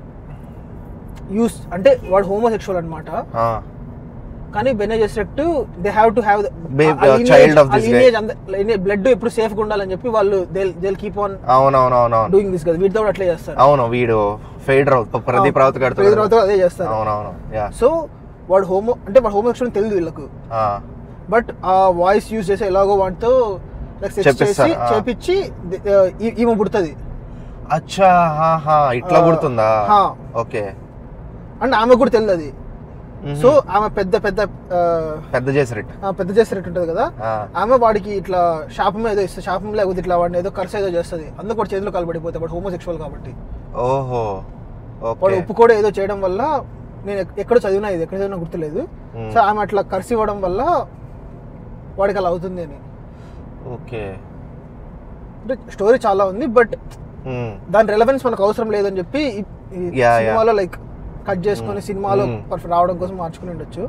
యూస్ అంటే వాడు హోమోసెక్షువల్ అనమాట ఆ. కానీ Bene Gesserit they have to have Babe, uh, child of this guy. Blood ఎప్పుడు సేఫ్ గా ఉండాలని చెప్పి వాళ్ళు దే దే కీప్ ఆన్ అవునవునవునవును డూయింగ్ దిస్ కదా వీటితో కూడా అట్లే చేస్తారు అవును వీడు ఫెయిడ్ రావు ప్రదీప్ రావుత్ ప్రతి కడుతున్నాడు రోజు అదే చేస్తారు అవునవును యా సో వాడు హోమో అంటే వాడు హోమోసెక్షువల్ తెలియదు వీళ్ళకు బట్ ఆ వాయిస్ యూజ్ చేసి ఎలాగో వాటితో లైక్ సెక్స్ చేసి చెప్పిస్తారు, ఆ. చేపించి ది- ఆ, ఈ- ఈమె పుడుతుంది అచ్చా హా హా ఇట్లా ఆ, పుడుతుందా హా. ఓకే అండ్ ఆమె కూడా తెలియదు అది సో ఆమె పెద్ద పెద్ద ఆ, పెద్ద చేసిరెట్ ఆ, పెద్ద చేసేటట్టు ఉంటుంది కదా ఆమె వాడికి ఇట్లా శాపం ఏదో ఇస్తుంది శాపం లేకపోతే ఇట్లా వాడిని ఏదో కర్స్ ఏదో చేస్తుంది అందుకు వాడు చేతిలో కలబడిపోతాయి వాడు హోమోసెక్షువల్ కాబట్టి ఓహో వాడు ఓకే ఉప్పు కూడా ఏదో చేయడం వల్ల నేను ఎక్- ఎక్కడ చదివినా ఇది ఎక్కడ చదివినా గుర్తులేదు Hmm. సో ఆమె అట్లా కర్సి ఇవ్వడం వల్ల వాడికి అలా అవుతుంది అని ఓకే అంటే స్టోరీ చాలా ఉంది బట్ ఉమ్. దాని రెలవెన్స్ మనకు అవసరం లేదని చెప్పి ఈ- ఈ Yeah, yeah. సినిమాలో లైక్ కట్ చేసుకొని సినిమాలో Hmm. పర్ఫెక్ట్ రావడం కోసం మార్చుకుని ఉండొచ్చు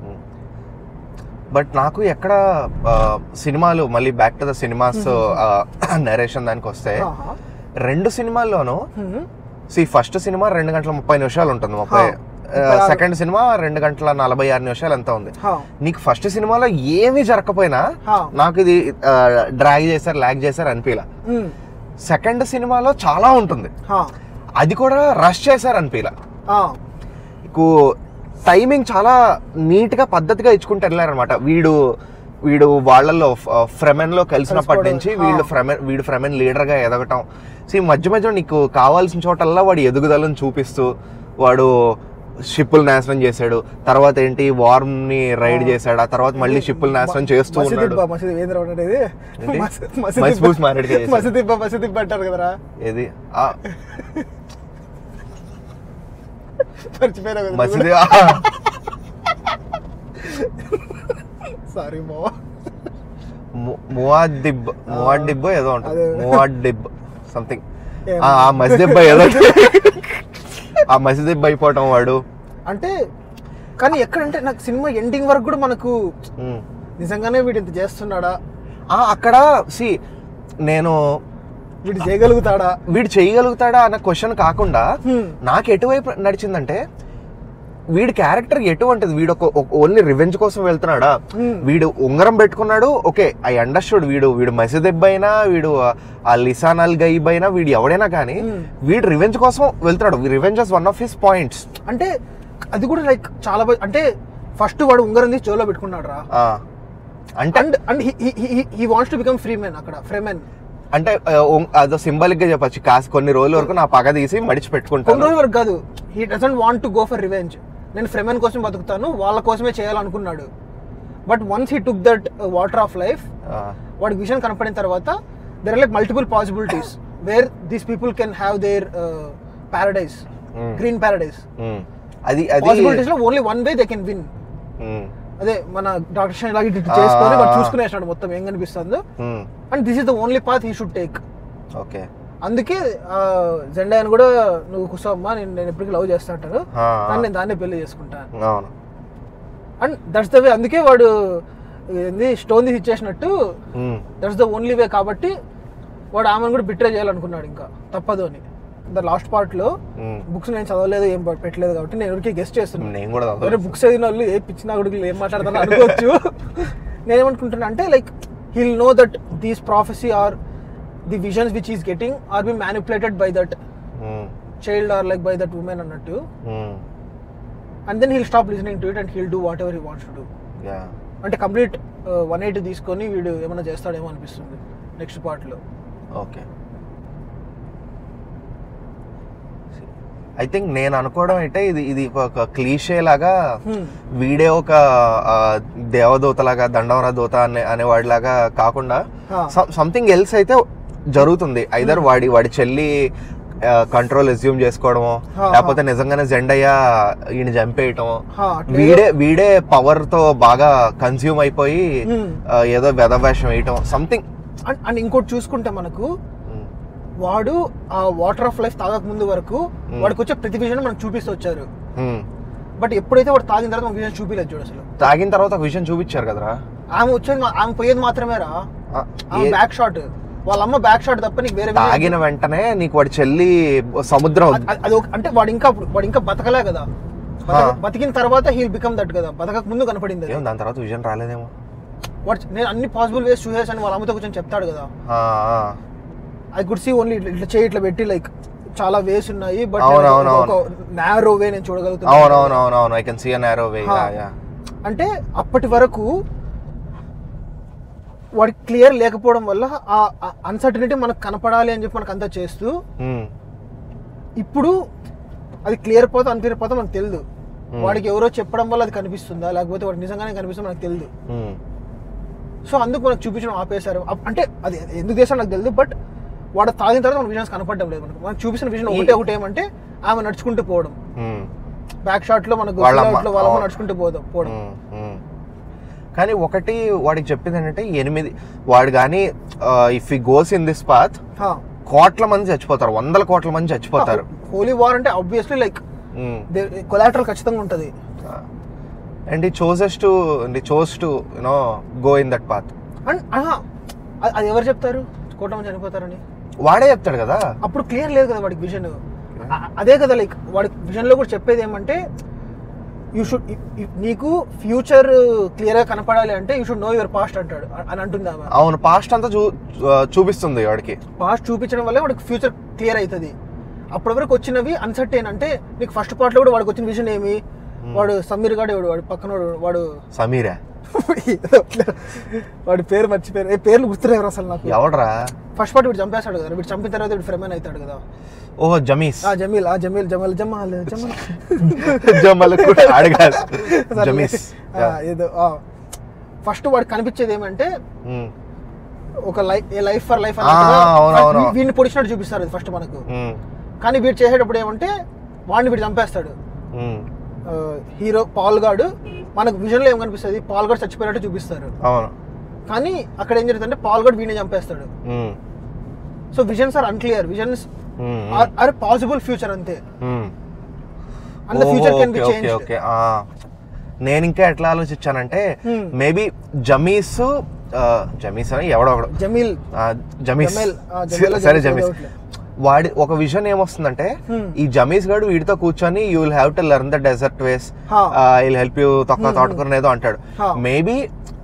బట్ నాకు ఎక్కడ ఆ, సినిమాలు మళ్ళీ back to the cinemas narration దానికి వస్తే ఆహా. రెండు సినిమాల్లోనూ Hmm. సి ఫస్ట్ సినిమా రెండు గంటల ముప్పై నిమిషాలు ఉంటుంది ముప్పై హా. ముప్పై ఆరు. సెకండ్ సినిమా రెండు గంటల నలభై ఆరు నిమిషాలు ఎంత ఉంది హా. నీకు ఫస్ట్ సినిమాలో ఏమీ జరగకపోయినా హా. నాకు ఇది డ్రాగ్ చేశారు లాగ్ చేశారు అనిపించలా Hmm. సెకండ్ సినిమాలో చాలా ఉంటుంది హా. అది కూడా రష్ చేశారు అనిపించలా ఆ. నీకు టైమింగ్ చాలా నీట్ గా పద్ధతిగా ఇచ్చుకుంటూ వెళ్ళారనమాట వీడు వీడు వాళ్ళల్లో ఫ్రెమెన్ లో కలిసినప్పటి కలిసిపోవడం. నుంచి వీళ్ళు ఫ్రెమెన్ వీడు ఫ్రెమెన్ లీడర్ గా ఎదగటం సో ఈ మధ్య మధ్యలో నీకు కావాల్సిన చోటల్లా వాడి ఎదుగుదలను చూపిస్తూ వాడు షిప్పులు నాశనం చేశాడు తర్వాత ఏంటి వార్మ్ ని రైడ్ చేశాడు ఆ తర్వాత మళ్ళీ షిప్పులు నాశనం చేస్తూ మసీద్ ఉన్నాడు ఇబ్బా, మసీద్ ఏంద్రా ఉన్నాడు ఇది ఏంటి? మసీద్- మసీద్ మస్బూస్ ఇబ్బా. మారేడుకాయ చేశాడు. మసీద్ ఇబ్బా, మసీద్ ఇబ్బా అంటారు కదరా ఏది ఆ, మర్చిపోయినా కదా మసీదు సారీ బావా మువాదిబ్ మువాడిబ్ ఏదో ఉంటుంది అదే. మువాడిబ్ సంథింగ్ ఏం? ఆ మసిదిబ్బ ఏదో ఆ మసిదిబ్బ అయిపోవటం వాడు అంటే కానీ ఎక్కడంటే నాకు సినిమా ఎండింగ్ వరకు కూడా మనకు ఉమ్. నిజంగానే వీడు ఇంత చేస్తున్నాడా ఆ, అక్కడ సి నేను వీడు చేయగలుగుతాడా వీడు చేయగలుగుతాడా అన్న క్వశ్చన్ కాకుండా Hmm. నాకు ఎటువైపు నడిచిందంటే వీడి క్యారెక్టర్ ఎటువంటిది వీడు ఒక ఓన్లీ రివెంజ్ కోసం వెళ్తున్నాడా Hmm. వీడు ఉంగరం పెట్టుకున్నాడు ఓకే ఐ అండర్స్టూడ్ వీడు వీడు మసిదెబ్బ అయినా వీడు ఆ లిసాన్ అల్ గైబ్ అయినా వీడు ఎవడైనా కానీ Hmm. వీడు రివెంజ్ కోసం వెళ్తున్నాడు revenge is one of his points అంటే అది కూడా లైక్ చాలా బా- అంటే ఫస్ట్ వాడు ఉంగరం తీసి చెవులో పెట్టుకున్నాడు రా అంటే and and he wants to become free men అక్కడ ఫ్రీ మెన్ అంటే ఆ, ఉం- అదో సింబాలిక్ గా చెప్పొచ్చు కాస్త కొన్ని రోజుల వరకు నా పగ తీసి మడిచి కొన్ని పెట్టుకుంటాను రోజుల వరకు కాదు he doesn't want to go for revenge నేను ఫ్రెమెన్ కోసం బతుకుతాను వాళ్ళ కోసమే చేయాలనుకున్నాడు but once he took that water of life ఆ, వాడికి విషయం కనపడిన తర్వాత there are like multiple possibilities where these people can have their paradise Hmm. Green paradise um. అది అది పాసిబిలిటీస్ లో only one way they can win um, అదే మన డాక్టర్ షైన్ లాగా ఇటు ఇటు చేసుకొని వాడు Ah. చూసుకునేసాడు మొత్తం ఏం కనిపిస్తుందో um, and this is the only path he should take okay అందుకే జెండాయన్ కూడా నువ్వు కుసమ్మా నేను నేను ఎప్పటికీ లవ్ చేస్తా అంటారు ఆ, కానీ నేను దాన్నే పెళ్లి చేసుకుంటాను అవును అండ్ దట్స్ ద వే అందుకే వాడు ఏంది స్టోన్ తీసి ఇచ్చేసినట్టు um, that's the only way కాబట్టి వాడు ఆమెను కూడా బిట్రే చేయాలనుకున్నాడు ఇంకా తప్పదు అని ద లాస్ట్ పార్ట్ లో ఉమ్. బుక్స్ నేను చదవలేదు ఏం పెట్టలేదు కాబట్టి నేను ఎవరికి గెస్ట్ చేస్తున్నాను నేను కూడా వేరే చదవలేదు. బుక్స్ చదివిన వాళ్ళు ఏ పిచ్చిన గుడికి ఏం మాట్లాడతారో అనుకోవచ్చు నేనేమనుకుంటున్నా అంటే like he'll know that these prophecy are the visions which is getting or be manipulated by that um, child or like by that women అన్నట్టు um, and then he'll stop listening to it and he'll do whatever he wants to do yeah అంటే complete one eighty తీసుకొని వీడు ఏమైనా చేస్తాడేమో అనిపిస్తుంది next పార్ట్లో okay I think నేను అనుకోవడం అయితే ఇది ఇది ఒక క్లీషే లాగా Hmm. వీడే ఒక ఆ, దేవదూత లాగా దండవర దూత అనే అనేవాడిలాగా కాకుండా Ah. సంథింగ్ ఎల్స్ అయితే జరుగుతుంది ఐదర్ వాడి వాడి చెల్లి కంట్రోల్ ఎస్యూమ్ చేసుకోవడమో Ah, లేకపోతే నిజంగానే జెండయ్య ఈయన చంపేయటం హా, అట్లే- వీడే వీడే పవర్ తో బాగా కన్స్యూమ్ అయిపోయి Hmm. ఆ, ఏదో వెధవేషం వేయటం సంథింగ్ అండ్ అండ్ ఇంకోటి చూసుకుంటే మనకు వాడు ఆ వాటర్ ఆఫ్ లైఫ్ తాగక ముందు వరకు వాడికి వచ్చే ప్రతి విజన్ మనకు చూపిస్తూ వచ్చారు బట్ ఎప్పుడైతే వాడు తాగిన తర్వాత మనకు విజన్ చూపించలేదు చూడు అసలు తాగిన తర్వాత ఒక విషయం చూపించారు కదరా ఆమె వచ్చేది మా- ఆమె పోయేది మాత్రమే రా ఆ, ఆమె ఏ- బ్యాక్ షాట్ వాళ్ళ అమ్మ బ్యాక్ షాట్ తప్ప నీకు వేరే vision- తాగిన వెంటనే నీకు వాడి చెల్లి సముద్రం అది- అది- అది ఒక- అంటే వాడు ఇంకా వాడు ఇంకా బతకలే కదా బతక- ఆ. బతికిన తర్వాత హీల్ బికమ్ దట్ కదా బతకక ముందు కనపడింది అది. ఏం దాని తర్వాత విజన్ రాలేదేమో వాడు నేను అన్ని పాసిబుల్ వేస్ చూసేసాను వాళ్ళ అమ్మతో కూర్చొని చెప్తాడు కదా ఆ, ఆ. ఐ కుడ్ సీ ఓన్లీ ఇట్లా చేయి ఇట్లా పెట్టి లైక్ చాలా వేస్ ఉన్నాయి బట్ అవును, అవును, ఒక నారో వే నేను చూడగలుగుతాను అవును అవును అవును అవును ఐ కెన్ సీ అన్ ఆరో వే హా. అంటే అప్పటి వరకు వాడికి క్లియర్ లేకపోవడం వల్ల ఆ అన్సర్టనిటీ మనకు కనపడాలి అని చెప్పి మనకు అంతా చేస్తూ ఇప్పుడు అది క్లియర్ పోతే అన్క్లియర్ పోతే మనకు తెలియదు వాడికి ఎవరో చెప్పడం వల్ల అది కనిపిస్తుందా లేకపోతే వాడికి నిజంగానే కనిపిస్తుందో మనకు తెలియదు సో అందుకు మనకు చూపించడం ఆపేశారు అప్- అంటే అది ఎందుకు చేశారో నాకు తెలియదు బట్ వాడు తాగిన తర్వాత మన విజన్స్ కనపడడం లేదు మనకు మనకు చూపించిన విజన్ ఒకటే ఒకటి ఏమంటే ఆమె నడుచుకుంటూ పోవడం బ్యాక్ షాట్ లో మనకు వాళ్ళ అమ్మ. silhouette లో వాళ్ళ అమ్మ అవును. నడుచుకుంటూ పోదాం పోవడం కానీ ఒకటి వాడికి చెప్పింది ఏంటంటే ఎనిమిది వాడు కానీ ఇఫ్ ఈ గోస్ ఇన్ దిస్ పాత్ కోట్ల మంది చచ్చిపోతారు వందల కోట్ల మంది చచ్చిపోతారు హోలీ వార్ అంటే ఆబ్వియస్లీ లైక్ కొలాటరల్ ఖచ్చితంగా ఉంటది అండ్ ఈ chooses to chose to you know go in that path and ఆహా, అది- అది ఎవరు చెప్తారు కోట్ల మంది చనిపోతారని వాడే చెప్తాడు కదా అప్పుడు క్లియర్ లేదు కదా వాడికి విజన్ అదే కదా లైక్ వాడి విజన్ లో కూడా చెప్పేది ఏమంటే యూ షుడ్ నీకు ఫ్యూచర్ క్లియర్ గా కనపడాలి అంటే you should know your past అంటాడు అ- అని అంటుంది ఆమె అవును పాస్ట్ అంతా చూ ఆ, చూపిస్తుంది వాడికి పాస్ట్ చూపించడం వల్లే వాడికి ఫ్యూచర్ క్లియర్ అవుతుంది అప్పటి వరకు వచ్చినవి అన్సర్టైన్ అంటే నీకు ఫస్ట్ పార్ట్ లో కూడా వాడికి వచ్చిన విజన్ ఏమి వాడు సమీర్ గాడు ఎవడు వాడు పక్కన వాడు సమీరా ఏదో అట్లా. వాడి పేరు మర్చిపోయారు ఏ పేర్లు గుర్తులేరు అసలు నాకు ఎవడరా ఫస్ట్ పార్ట్ వీడు చంపేస్తాడు కదా వీడు చంపిన తర్వాత వీడు ఫ్రెమెన్ అవుతాడు కదా ఓహో జమీస్ ఆ జమీల్ ఆ Jamil Jamal Jamal Jamal Jamal కూడా అడగాలి జమీస్ ఆ, ఏదో ఫస్ట్ వాడు కనిపించేది ఏమంటే ఉమ్, ఒక life a life for life ఆ, అవును, అవును. వీడిని పొడిచినట్టు చూపిస్తారు ఫస్ట్ మనకు ఉమ్, కానీ వీడు చేసేటప్పుడు ఏమంటే వాడిని వీడు చంపేస్తాడు ఉమ్, హీరో పాల్ గాడు మనకు విజన్ లో ఏం కనిపిస్తుంది పాల్ గాడు చచ్చిపోయినట్టు చూపిస్తారు అవును కానీ అక్కడ ఏం జరుగుతుందంటే పాల్ గాడు వీడిని చంపేస్తాడు um, so visions are unclear visions um, or possible future అంతే um. And the future can be okay, change okay, ఆ. నేను ఇంకా ఎట్లా ఆలోచించానంటే Hmm. మేబీ జమీస్ ఆ, జమీస్ అని ఎవడో ఒకడు జమీల్ ఆ, జమీస్ జమీల్, ఆ, జమీల్, సరే జమీల్ జమీస్ ఏదో వాడి ఒక విజన్ ఏమొస్తుందంటే Hmm. ఈ జమీస్ గాడు వీడితో కూర్చొని you will have to learn the desert ways Ha. Will help you తొక్క తోటకూర ఏదో అంటాడు Ha. మేబీ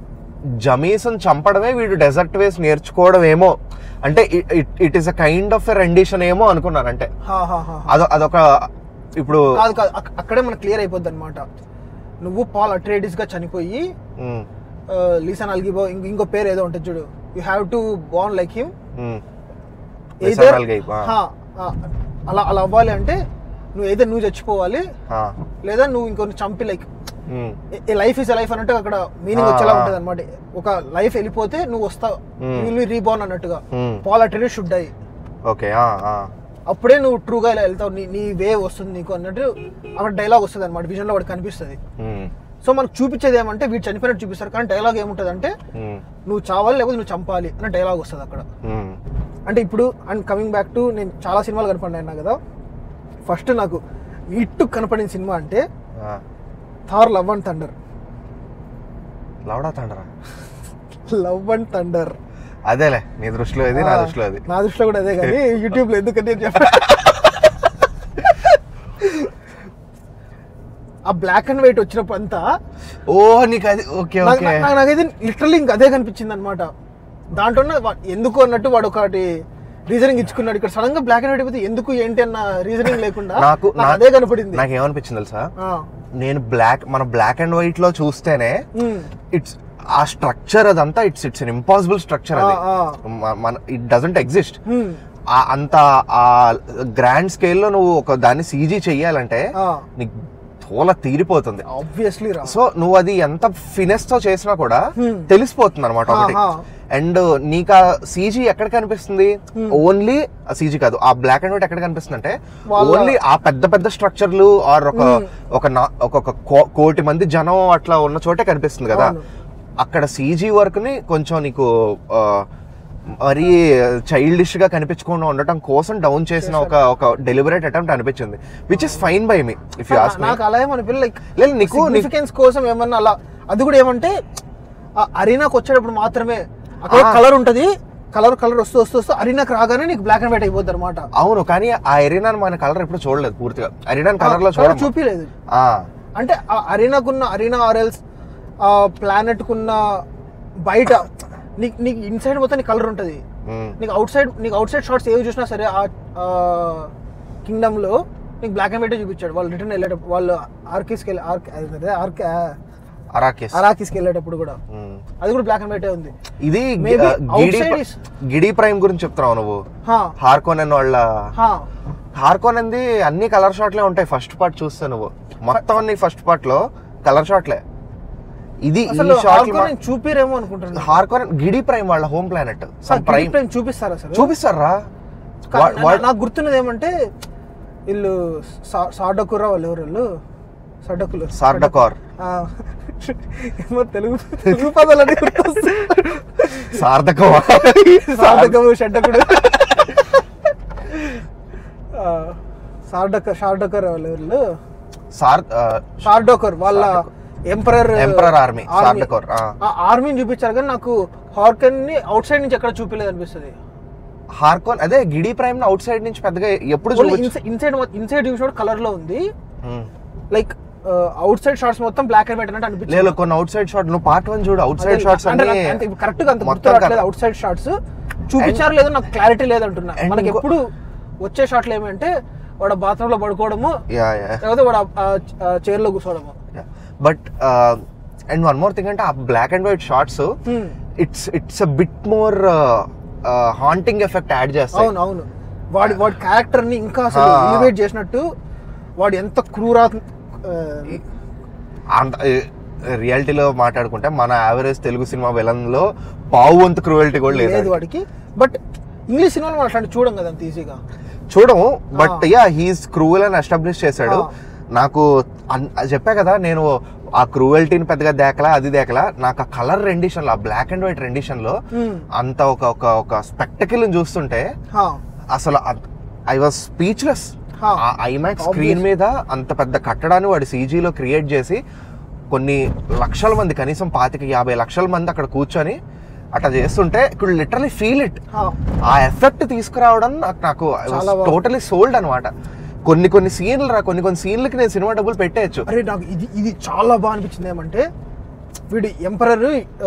జమీస్ చంపడమే వీడు డెజర్ట్ వేస్ నేర్చుకోవడం ఏమో అంటే it is a kind of a rendition ఏమో అనుకున్నాను అంటే హా హా హా అదొ అదొక ఇప్పుడు కాదు కాదు అక్- అక్కడే మనకు క్లియర్ అయిపోద్ది అనమాట నువ్వు పాల్ అట్రేడిస్ గా చనిపోయి ఉమ్, లీసన్ అల్గిబో ఇంకో ఇంకో పేరు ఏదో ఉంటుంది చూడు you have to ban like him um. Either- Lisan Algaib, ఆ. హా, ఆ, అలా అలా అవ్వాలి అంటే నువ్వు ఏదో నువ్వు చచ్చిపోవాలి ఆ, లేదా నువ్వు ఇంకొన్ని చంపి like um, a life is life అన్నట్టు అక్కడ మీనింగ్ ఆ, వచ్చేలా ఆ. ఉంటుంది అనమాట ఒక లైఫ్ వెళ్ళిపోతే నువ్వు వస్తావు Hmm. విల్ రీబార్న్ అన్నట్టుగా Hmm. Paul Atreides should die okay ఆ, ఆ. అప్పుడే నువ్వు ట్రూగా ఇలా వెళ్తావు నీ నీ వే వస్తుంది నీకు అన్నట్టు అక్కడ డైలాగ్ వస్తుంది అనమాట విజన్లో వాడు కనిపిస్తుంది ఉమ్, సో మనకు చూపించేది ఏమంటే వీడు చనిపోయినట్టు చూపిస్తారు కానీ డైలాగ్ ఏముంటుంది అంటే ఉమ్, నువ్వు చావాలి లేకపోతే నువ్వు చంపాలి అన్న డైలాగ్ వస్తుంది అక్కడ ఉమ్. అంటే ఇప్పుడు అండ్ కమింగ్ బ్యాక్ టు నేను చాలా సినిమాలు కనపడినా కదా ఫస్ట్ నాకు ఇట్టు కనపడిన సినిమా అంటే ఆ. థార్ లవ్ అండ్ థండర్ లవడా తండ్రా లవ్ అండ్ థండర్ అదేలే నీ దృష్టిలో ఇది నా దృష్టిలో అది నా దృష్టిలో కూడా అదే కానీ యూట్యూబ్ లో ఎందుకంటే నేను చెప్పా ఆ బ్లాక్ అండ్ వైట్ వచ్చినప్పుడు అంతా ఓ నీకు అది ఓకే నాకు- ఓకే నాకు- నాకైతే లిటరల్లీ ఇంకా అదే కనిపించింది అనమాట దాంట్లో వా- ఎందుకు అన్నట్టు వాడు ఒకటి రీజనింగ్ ఇచ్చుకున్నాడు ఇక్కడ సడన్ గా బ్లాక్ అండ్ వైట్ అయిపోతే ఎందుకు ఏంటి అన్న రీజనింగ్ లేకుండా నాకు నాకు నా- అదే కనపడింది నాకు ఏమనిపించింది తెలుసా ఆ. నేను బ్లాక్ మన బ్లాక్ అండ్ వైట్ లో చూస్తేనే ఉమ్. ఇట్స్ ఆ స్ట్రక్చర్ అదంతా it's it's an impossible structure అది ఆ, ఆ. మ- మన ఇట్ డజంట్ ఎగ్జిస్ట్ ఉమ్. ఆ- అంత ఆ గ్రాండ్ స్కేల్లో నువ్వు ఒక దాన్ని సీజీ చెయ్యాలంటే నీకు తోల తీరిపోతుంది ఆబ్వియస్లీ రా సో నువ్వు అది ఎంత ఫినెస్ తో చేసినా కూడా Hmm. తెలిసిపోతుంది అనమాట ఒకటి ఆహా. అండ్ నీకు ఆ సీజీ ఎక్కడ కనిపిస్తుంది ఓన్లీ ఆ సీజీ కాదు ఆ బ్లాక్ అండ్ వైట్ ఎక్కడ కనిపిస్తుంది అంటే వాళ్ళ- ఓన్లీ ఆ పెద్ద పెద్ద స్ట్రక్చర్లు ఆర్ ఒక ఒక నా- ఒక కో- కోటి మంది జనం అట్లా ఉన్న చోటే కనిపిస్తుంది కదా అవును. అక్కడ సీజీ వర్క్ ని కొంచెం నీకు ఆ, మరీ చైల్డిష్ గా కనిపించకుండా ఉండటం కోసం డౌన్ చేసిన ఒక ఒక డెలిబరేట్ అటెంప్ట్ అనిపించింది which is fine by me if you ask నాకు అలా ఏమనిపించలేదు లైక్ లేదు నీకు నీకు- సిగ్నిఫికెన్స్ కోసం ఏమన్నా అలా అది కూడా ఏమంటే ఆ అరీనాకి వచ్చేటప్పుడు మాత్రమే అక్కడ ఆ. కలర్ ఉంటది కలర్ కలర్ వస్తూ వస్తూ వస్తూ అరీనాకి రాగానే నీకు బ్లాక్ అండ్ వైట్ అయిపోద్ది అనమాట అవును కానీ ఆ ఎరీనా మన కలర్ ఎప్పుడు చూడలేదు పూర్తిగా ఎరీనా కలర్ లో చూడ చూపిలేదు ఆ అంటే ఆ అరీనాకున్న అరీనా ఆర్ఎల్స్ ఆ ప్లానెట్ కున్న బయట నీకు నీకు ఇన్సైడ్ మొత్తం నీకు కలర్ ఉంటుంది ఉమ్, నీకు అవుట్ సైడ్ నీకు అవుట్ సైడ్ షార్ట్స్ ఏవి చూసినా సరే ఆ కింగ్డమ్ లో నీకు బ్లాక్ అండ్ వైట్ చూపించాడు వాళ్ళు రిటర్న్ వెళ్ళేటప్పుడు వాళ్ళు ఆర్కిస్కి వెళ్ళి ఆర్క్ అదే ఆర్క్ అరాకిస్ అరాకిస్కి వెళ్ళేటప్పుడు కూడా ఉమ్. అది కూడా బ్లాక్ అండ్ వైట్ ఉంది ఇది Maybe గి- గిడి outside ప్ర- is- గిడి ప్రైమ్ గురించి చెప్తున్నావు నువ్వు హా, హార్కోనెన్ వాళ్ళ హా. హార్కోనెన్ది అన్ని కలర్ షాట్లే ఉంటాయి ఫస్ట్ పార్ట్ చూస్తే నువ్వు మొత్తం అన్ని ఫస్ట్ పార్ట్ లో కలర్ షాట్లే ఇది ఈ అసలు షాట్ Harkonnen నేను చూపిరేమో అనుకుంటున్నాను హార్కోనెన్ గిడి ప్రైమ్ వాళ్ళ home planet sir, Prime Grid Prime చూపిస్తారా సార్ చూపిస్తారా కా- వా- వా- నా- నాకు గుర్తున్నది ఏమంటే వీళ్ళు సా- సార్డకురా వాళ్ళు ఎవరు వాళ్ళు సడ్డకులు సార్డకార్ ఆ, ఏమో తెలుగు తెలుగు పదాలు అన్ని గుర్తొస్తాయి. సార్థకమా సార్డకము షడ్డకుడు ఆ, సార్డక షార్డకర్ వాళ్ళు ఎవరు సార్ ఆ, షార్డోకర్ వాళ్ళ ఎంపరర్ Emperor army, Sardaukar, ఆ. ఆ ఆర్మీని చూపించారు కానీ నాకు హార్కన్ ని అవుట్ సైడ్ నుంచి ఎక్కడ చూపించలేదు అనిపిస్తుంది హార్కోన్ అదే గిడి ప్రైమ్ అవుట్ సైడ్ నుంచి పెద్దగా ఎప్పుడు చూపించు ఇన్సైడ్ ఇన్సైడ్ చూసిన కలర్ లో ఉంది um. Like outside shots మొత్తం బ్లాక్ అండ్ వైట్ అన్నట్టు అనిపించింది లేదు కొన్ని అవుట్ సైడ్ షాట్ నువ్వు పార్ట్ వన్ చూడు అవుట్ సైడ్ షాట్స్ అన్ని కరెక్ట్ గా అంత మొత్తం గుర్తు రావట్లేదు colour. అవుట్ సైడ్ షార్ట్స్ చూపించారు లేదో నాకు క్లారిటీ లేదంటున్నా And మనకి ఇంకో- ఎప్పుడు వచ్చే షాట్లు ఏమంటే వాడు బాత్రూమ్ లో పడుకోవడము యా యా లేకపోతే వాడు చైర్ లో కూర్చోవడము but and one more thing అంటే ఆ black and white shots Hmm. It's it's a bit more haunting effect add చేస్తాయి అవును అవును వాడి వాడి క్యారెక్టర్ ని ఇంకా అసలు ఆ. ఎలివేట్ చేసినట్టు వాడు ఎంత క్రూరా ఆ, అంత రియాలిటీలో మాట్లాడుకుంటే మన యావరేజ్ తెలుగు సినిమా విలన్ లో పావు వంతు క్రూయల్టీ కూడా లేదు లేదు వాడికి బట్ ఇంగ్లీష్ సినిమాలో మనం అట్లాంటి చూడం కదా అంత ఈజీగా చూడము బట్ ఆ. యా హీస్ క్రూవల్ అని ఎస్టాబ్లిష్ చేశాడు ఆ. నాకు అన్- చెప్పా కదా నేను ఆ క్రూవల్టీని పెద్దగా దేకలా అది దేకలా నాకు ఆ కలర్ రెండిషన్ లో ఆ బ్లాక్ అండ్ వైట్ రెండిషన్ లో అంత ఒక ఒక ఒక స్పెక్టకిల్ చూస్తుంటే అసలు ఐ వాజ్ స్పీచ్లెస్ హా. ఆ ఐమాక్స్ Obvious. స్క్రీన్ మీద అంత పెద్ద కట్టడాన్ని వాడు సీజీలో క్రియేట్ చేసి కొన్ని లక్షల మంది కనీసం పాతిక యాభై లక్షల మంది అక్కడ కూర్చొని అట్లా చేస్తుంటే ఇక్కడ లిటరలీ ఫీల్ ఇట్ ఆ ఎఫెక్ట్ తీసుకురావడం నాకు నాకు చాలా బాగుంది. టోటలీ సోల్డ్ అనమాట కొన్ని కొన్ని సీన్లు రా కొన్ని కొన్ని సీన్లకి నేను సినిమా డబ్బులు పెట్టేయచ్చు అరే నాకు ఇది ఇది చాలా బాగా అనిపించింది ఏమంటే వీడు ఎంపరర్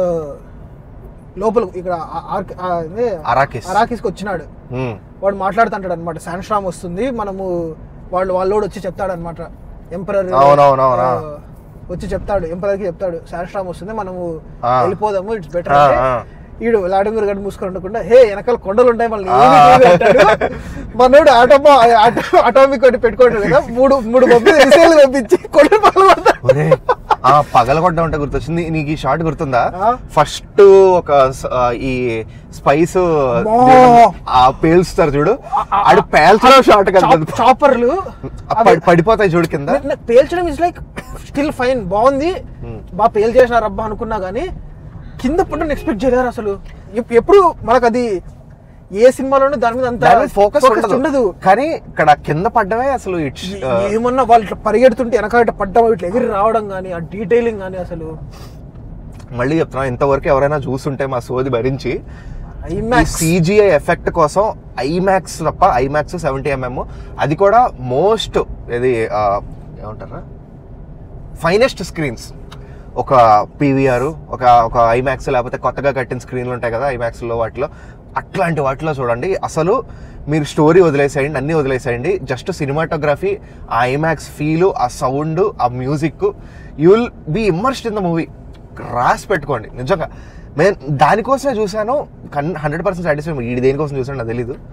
లోపల ఇక్కడ ఆ- ఆర్క్- ఆ అదే అరాకిస్ అరాకిస్కి వచ్చినాడు ఉమ్, వాడు మాట్లాడుతుంటాడు అనమాట శాన్స్ట్రామ్ వస్తుంది మనము వాళ్ళు వాళ్ళోడు వచ్చి చెప్తాడు అనమాట ఎంపరర్ అవునవునవునా. వచ్చి చెప్తాడు ఎంపరర్ కి చెప్తాడు శాన్స్ట్రామ్ వస్తుంది మనము ఆ. వెళ్ళిపోదాము ఇట్స్ బెటర్ ఆ, అంటే ఆ. ఈడు వ్లాడిమిర్ గడ్ మూసుకొని ఉండకుండా హే వెనకాల కొండలు ఉంటాయి మళ్ళీ ఏమీ లేదు" అంటాడు మనోడు ఆటోమా అటామిక్ ఒకటి పెట్టుకుంటాడు కదా మూడు మూడు పంపి మిసైల్ పంపించి కొండలు పగల ఒరే, ఆ పగలగొడ్డ ఉంటే గుర్తొచ్చింది నీకు ఈ షాట్ గుర్తుందా ఆ? ఫస్ట్ ఒక స- ఆ, ఈ స్పైస్ అమ్మో. ఆ పేల్స్తారు చూడు ఆడు పేల్చడం షాట్ కదా చాపర్లు ఆ పడి- పడిపోతాయి చూడు కింద నా- నాకు పేల్చడం ఇస్ లైక్ స్టిల్ ఫైన్ బాగుంది బాగా పేల్ చేసినారు అబ్బా అనుకున్నా కానీ కింద పడ్డం ఎక్స్పెక్ట్ చేయలేరు అసలు ఎప్- ఎప్పుడు మనకు అది ఏ సినిమాలోనూ దాని మీద అంత ఫోకస్ focus ఉండదు ఉండదు కానీ ఇక్కడ కింద పడ్డమే అసలు ఇట్స్ ఏ- ఏమన్నా వాళ్ళు ఇట్లా పరిగెడుతుంటే వెనక ఇట్లా పడ్డం ఇట్లా ఎగిరి రావడం కానీ ఆ డీటెయిలింగ్ కానీ అసలు మళ్ళీ చెప్తున్నా ఇంతవరకు ఎవరైనా చూస్తుంటే మా సోది భరించి ఈ ఐమాక్స్ సిజిఐ ఎఫెక్ట్ కోసం ఐమాక్స్ తప్ప ఐమాక్స్ సెవెంటీ ఎంఎం అది కూడా మోస్ట్ ఇది ఆ, ఏమంటారా ఫైనెస్ట్ స్క్రీన్స్ ఒక పీవీఆర్ ఒక ఒక ఐమాక్స్ లేకపోతే కొత్తగా కట్టిన స్క్రీన్లు ఉంటాయి కదా ఐమాక్స్లో వాటిలో అట్లాంటి వాటిలో చూడండి అసలు మీరు స్టోరీ వదిలేసేయండి అన్నీ వదిలేసేయండి జస్ట్ సినిమాటోగ్రఫీ ఆ ఐమాక్స్ ఫీలు ఆ సౌండ్ ఆ music you will be immersed in the movie రాసి పెట్టుకోండి నిజంగా నేను దానికోసమే చూశాను హండ్రెడ్ పర్సెంట్ సాటిస్ఫై ఇది దేనికోసం చూసాను నాకు తెలీదు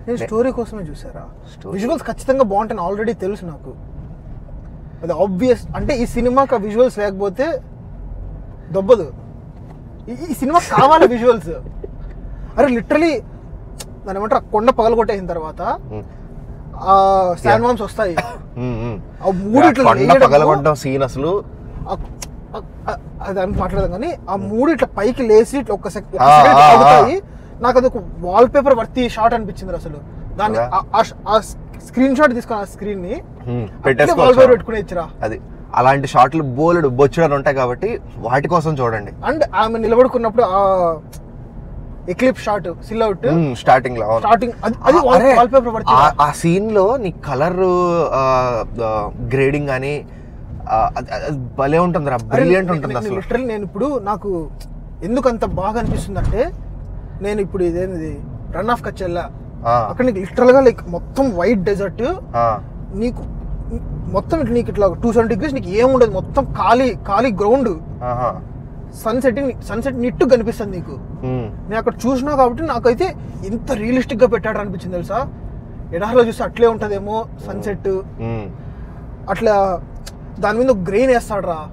నేను స్టోరీ కోసమే చూసారా Story. విజువల్స్ ఖచ్చితంగా బాగుంటాయి ఆల్రెడీ తెలుసు నాకు అది ఆబ్వియస్ అంటే ఈ సినిమాకి ఆ విజువల్స్ లేకపోతే దొబ్బదు ఈ- ఈ సినిమా కావాలి విజువల్స్ అరే లిటరలీ దాని ఏమంటారు ఆ కొండ పగలగొట్టేసిన తర్వాత ఉమ్, ఆ శాండ్వామ్స్ వస్తాయి ఉమ్, ఉమ్. ఆ మూడు ఇట్లా కొండ లేయడము, పగలగొట్టడం సీన్ అసలు ఆ- ఆ- ఆ- అది అని మాట్లాడదాం కానీ ఆ మూడు ఇట్లా పైకి లేచి ఇట్లా ఒక్క సెకండ్ ఆ, ఆ, ఆగుతాయి నాకు అది ఒక వాల్ పేపర్ వర్తి షాట్ అనిపించింది అసలు దాన్ని కదా? ఆ- ఆ- ఆ స్క్రీన్ షాట్ తీసుకుని ఆ స్క్రీన్ ని ఉమ్, వాల్ పేపర్ పెట్టేసుకోవచ్చు పెట్టుకుని ఇచ్చిరా అది అలాంటి షాట్లు బోలెడు బొచ్చుడని ఉంటాయి కాబట్టి వాటి కోసం చూడండి అండ్ ఆమె నిలబడుకున్నప్పుడు ఆ eclipse shot silhouette starting లో అవును. స్టార్టింగ్ అది అది అరే, వాల్ పేపర్ పడితే ఆ- ఆ సీన్ లో నీ కలర్ గ్రేడింగ్ అని ఆ, అది- అది భలే ఉంటుంది రా బ్రిలియంట్ ఉంటుంది అసలు లిటరల్ నేను ఇప్పుడు నాకు ఎందుకు అంత బాగా అనిపిస్తుంది అంటే నేను ఇప్పుడు ఇదేంది రన్ ఆఫ్ కచ్ వెళ్ళా ఆ, అక్కడ నీకు లిటరల్ గా లైక్ మొత్తం వైట్ డెజర్ట్ ఆ, నీకు మొత్తం ఇట్లా నీకు ఇట్లా టూ సెవెన్ డిగ్రీస్ నీకు ఏముండదు మొత్తం ఖాళీ ఖాళీ గ్రౌండ్ ఆహా. సన్సెట్ సన్సెట్ నిట్టు కనిపిస్తుంది నీకు ఉమ్, నేను అక్కడ చూసినా కాబట్టి నాకైతే ఇంత రియలిస్టిక్ గా పెట్టాడు అనిపించింది తెలుసా ఎడారిలో చూస్తే అట్లే ఉంటదేమో సన్సెట్ ఉమ్. అట్లా దాని మీద గ్రెయిన్ వేస్తాడు రా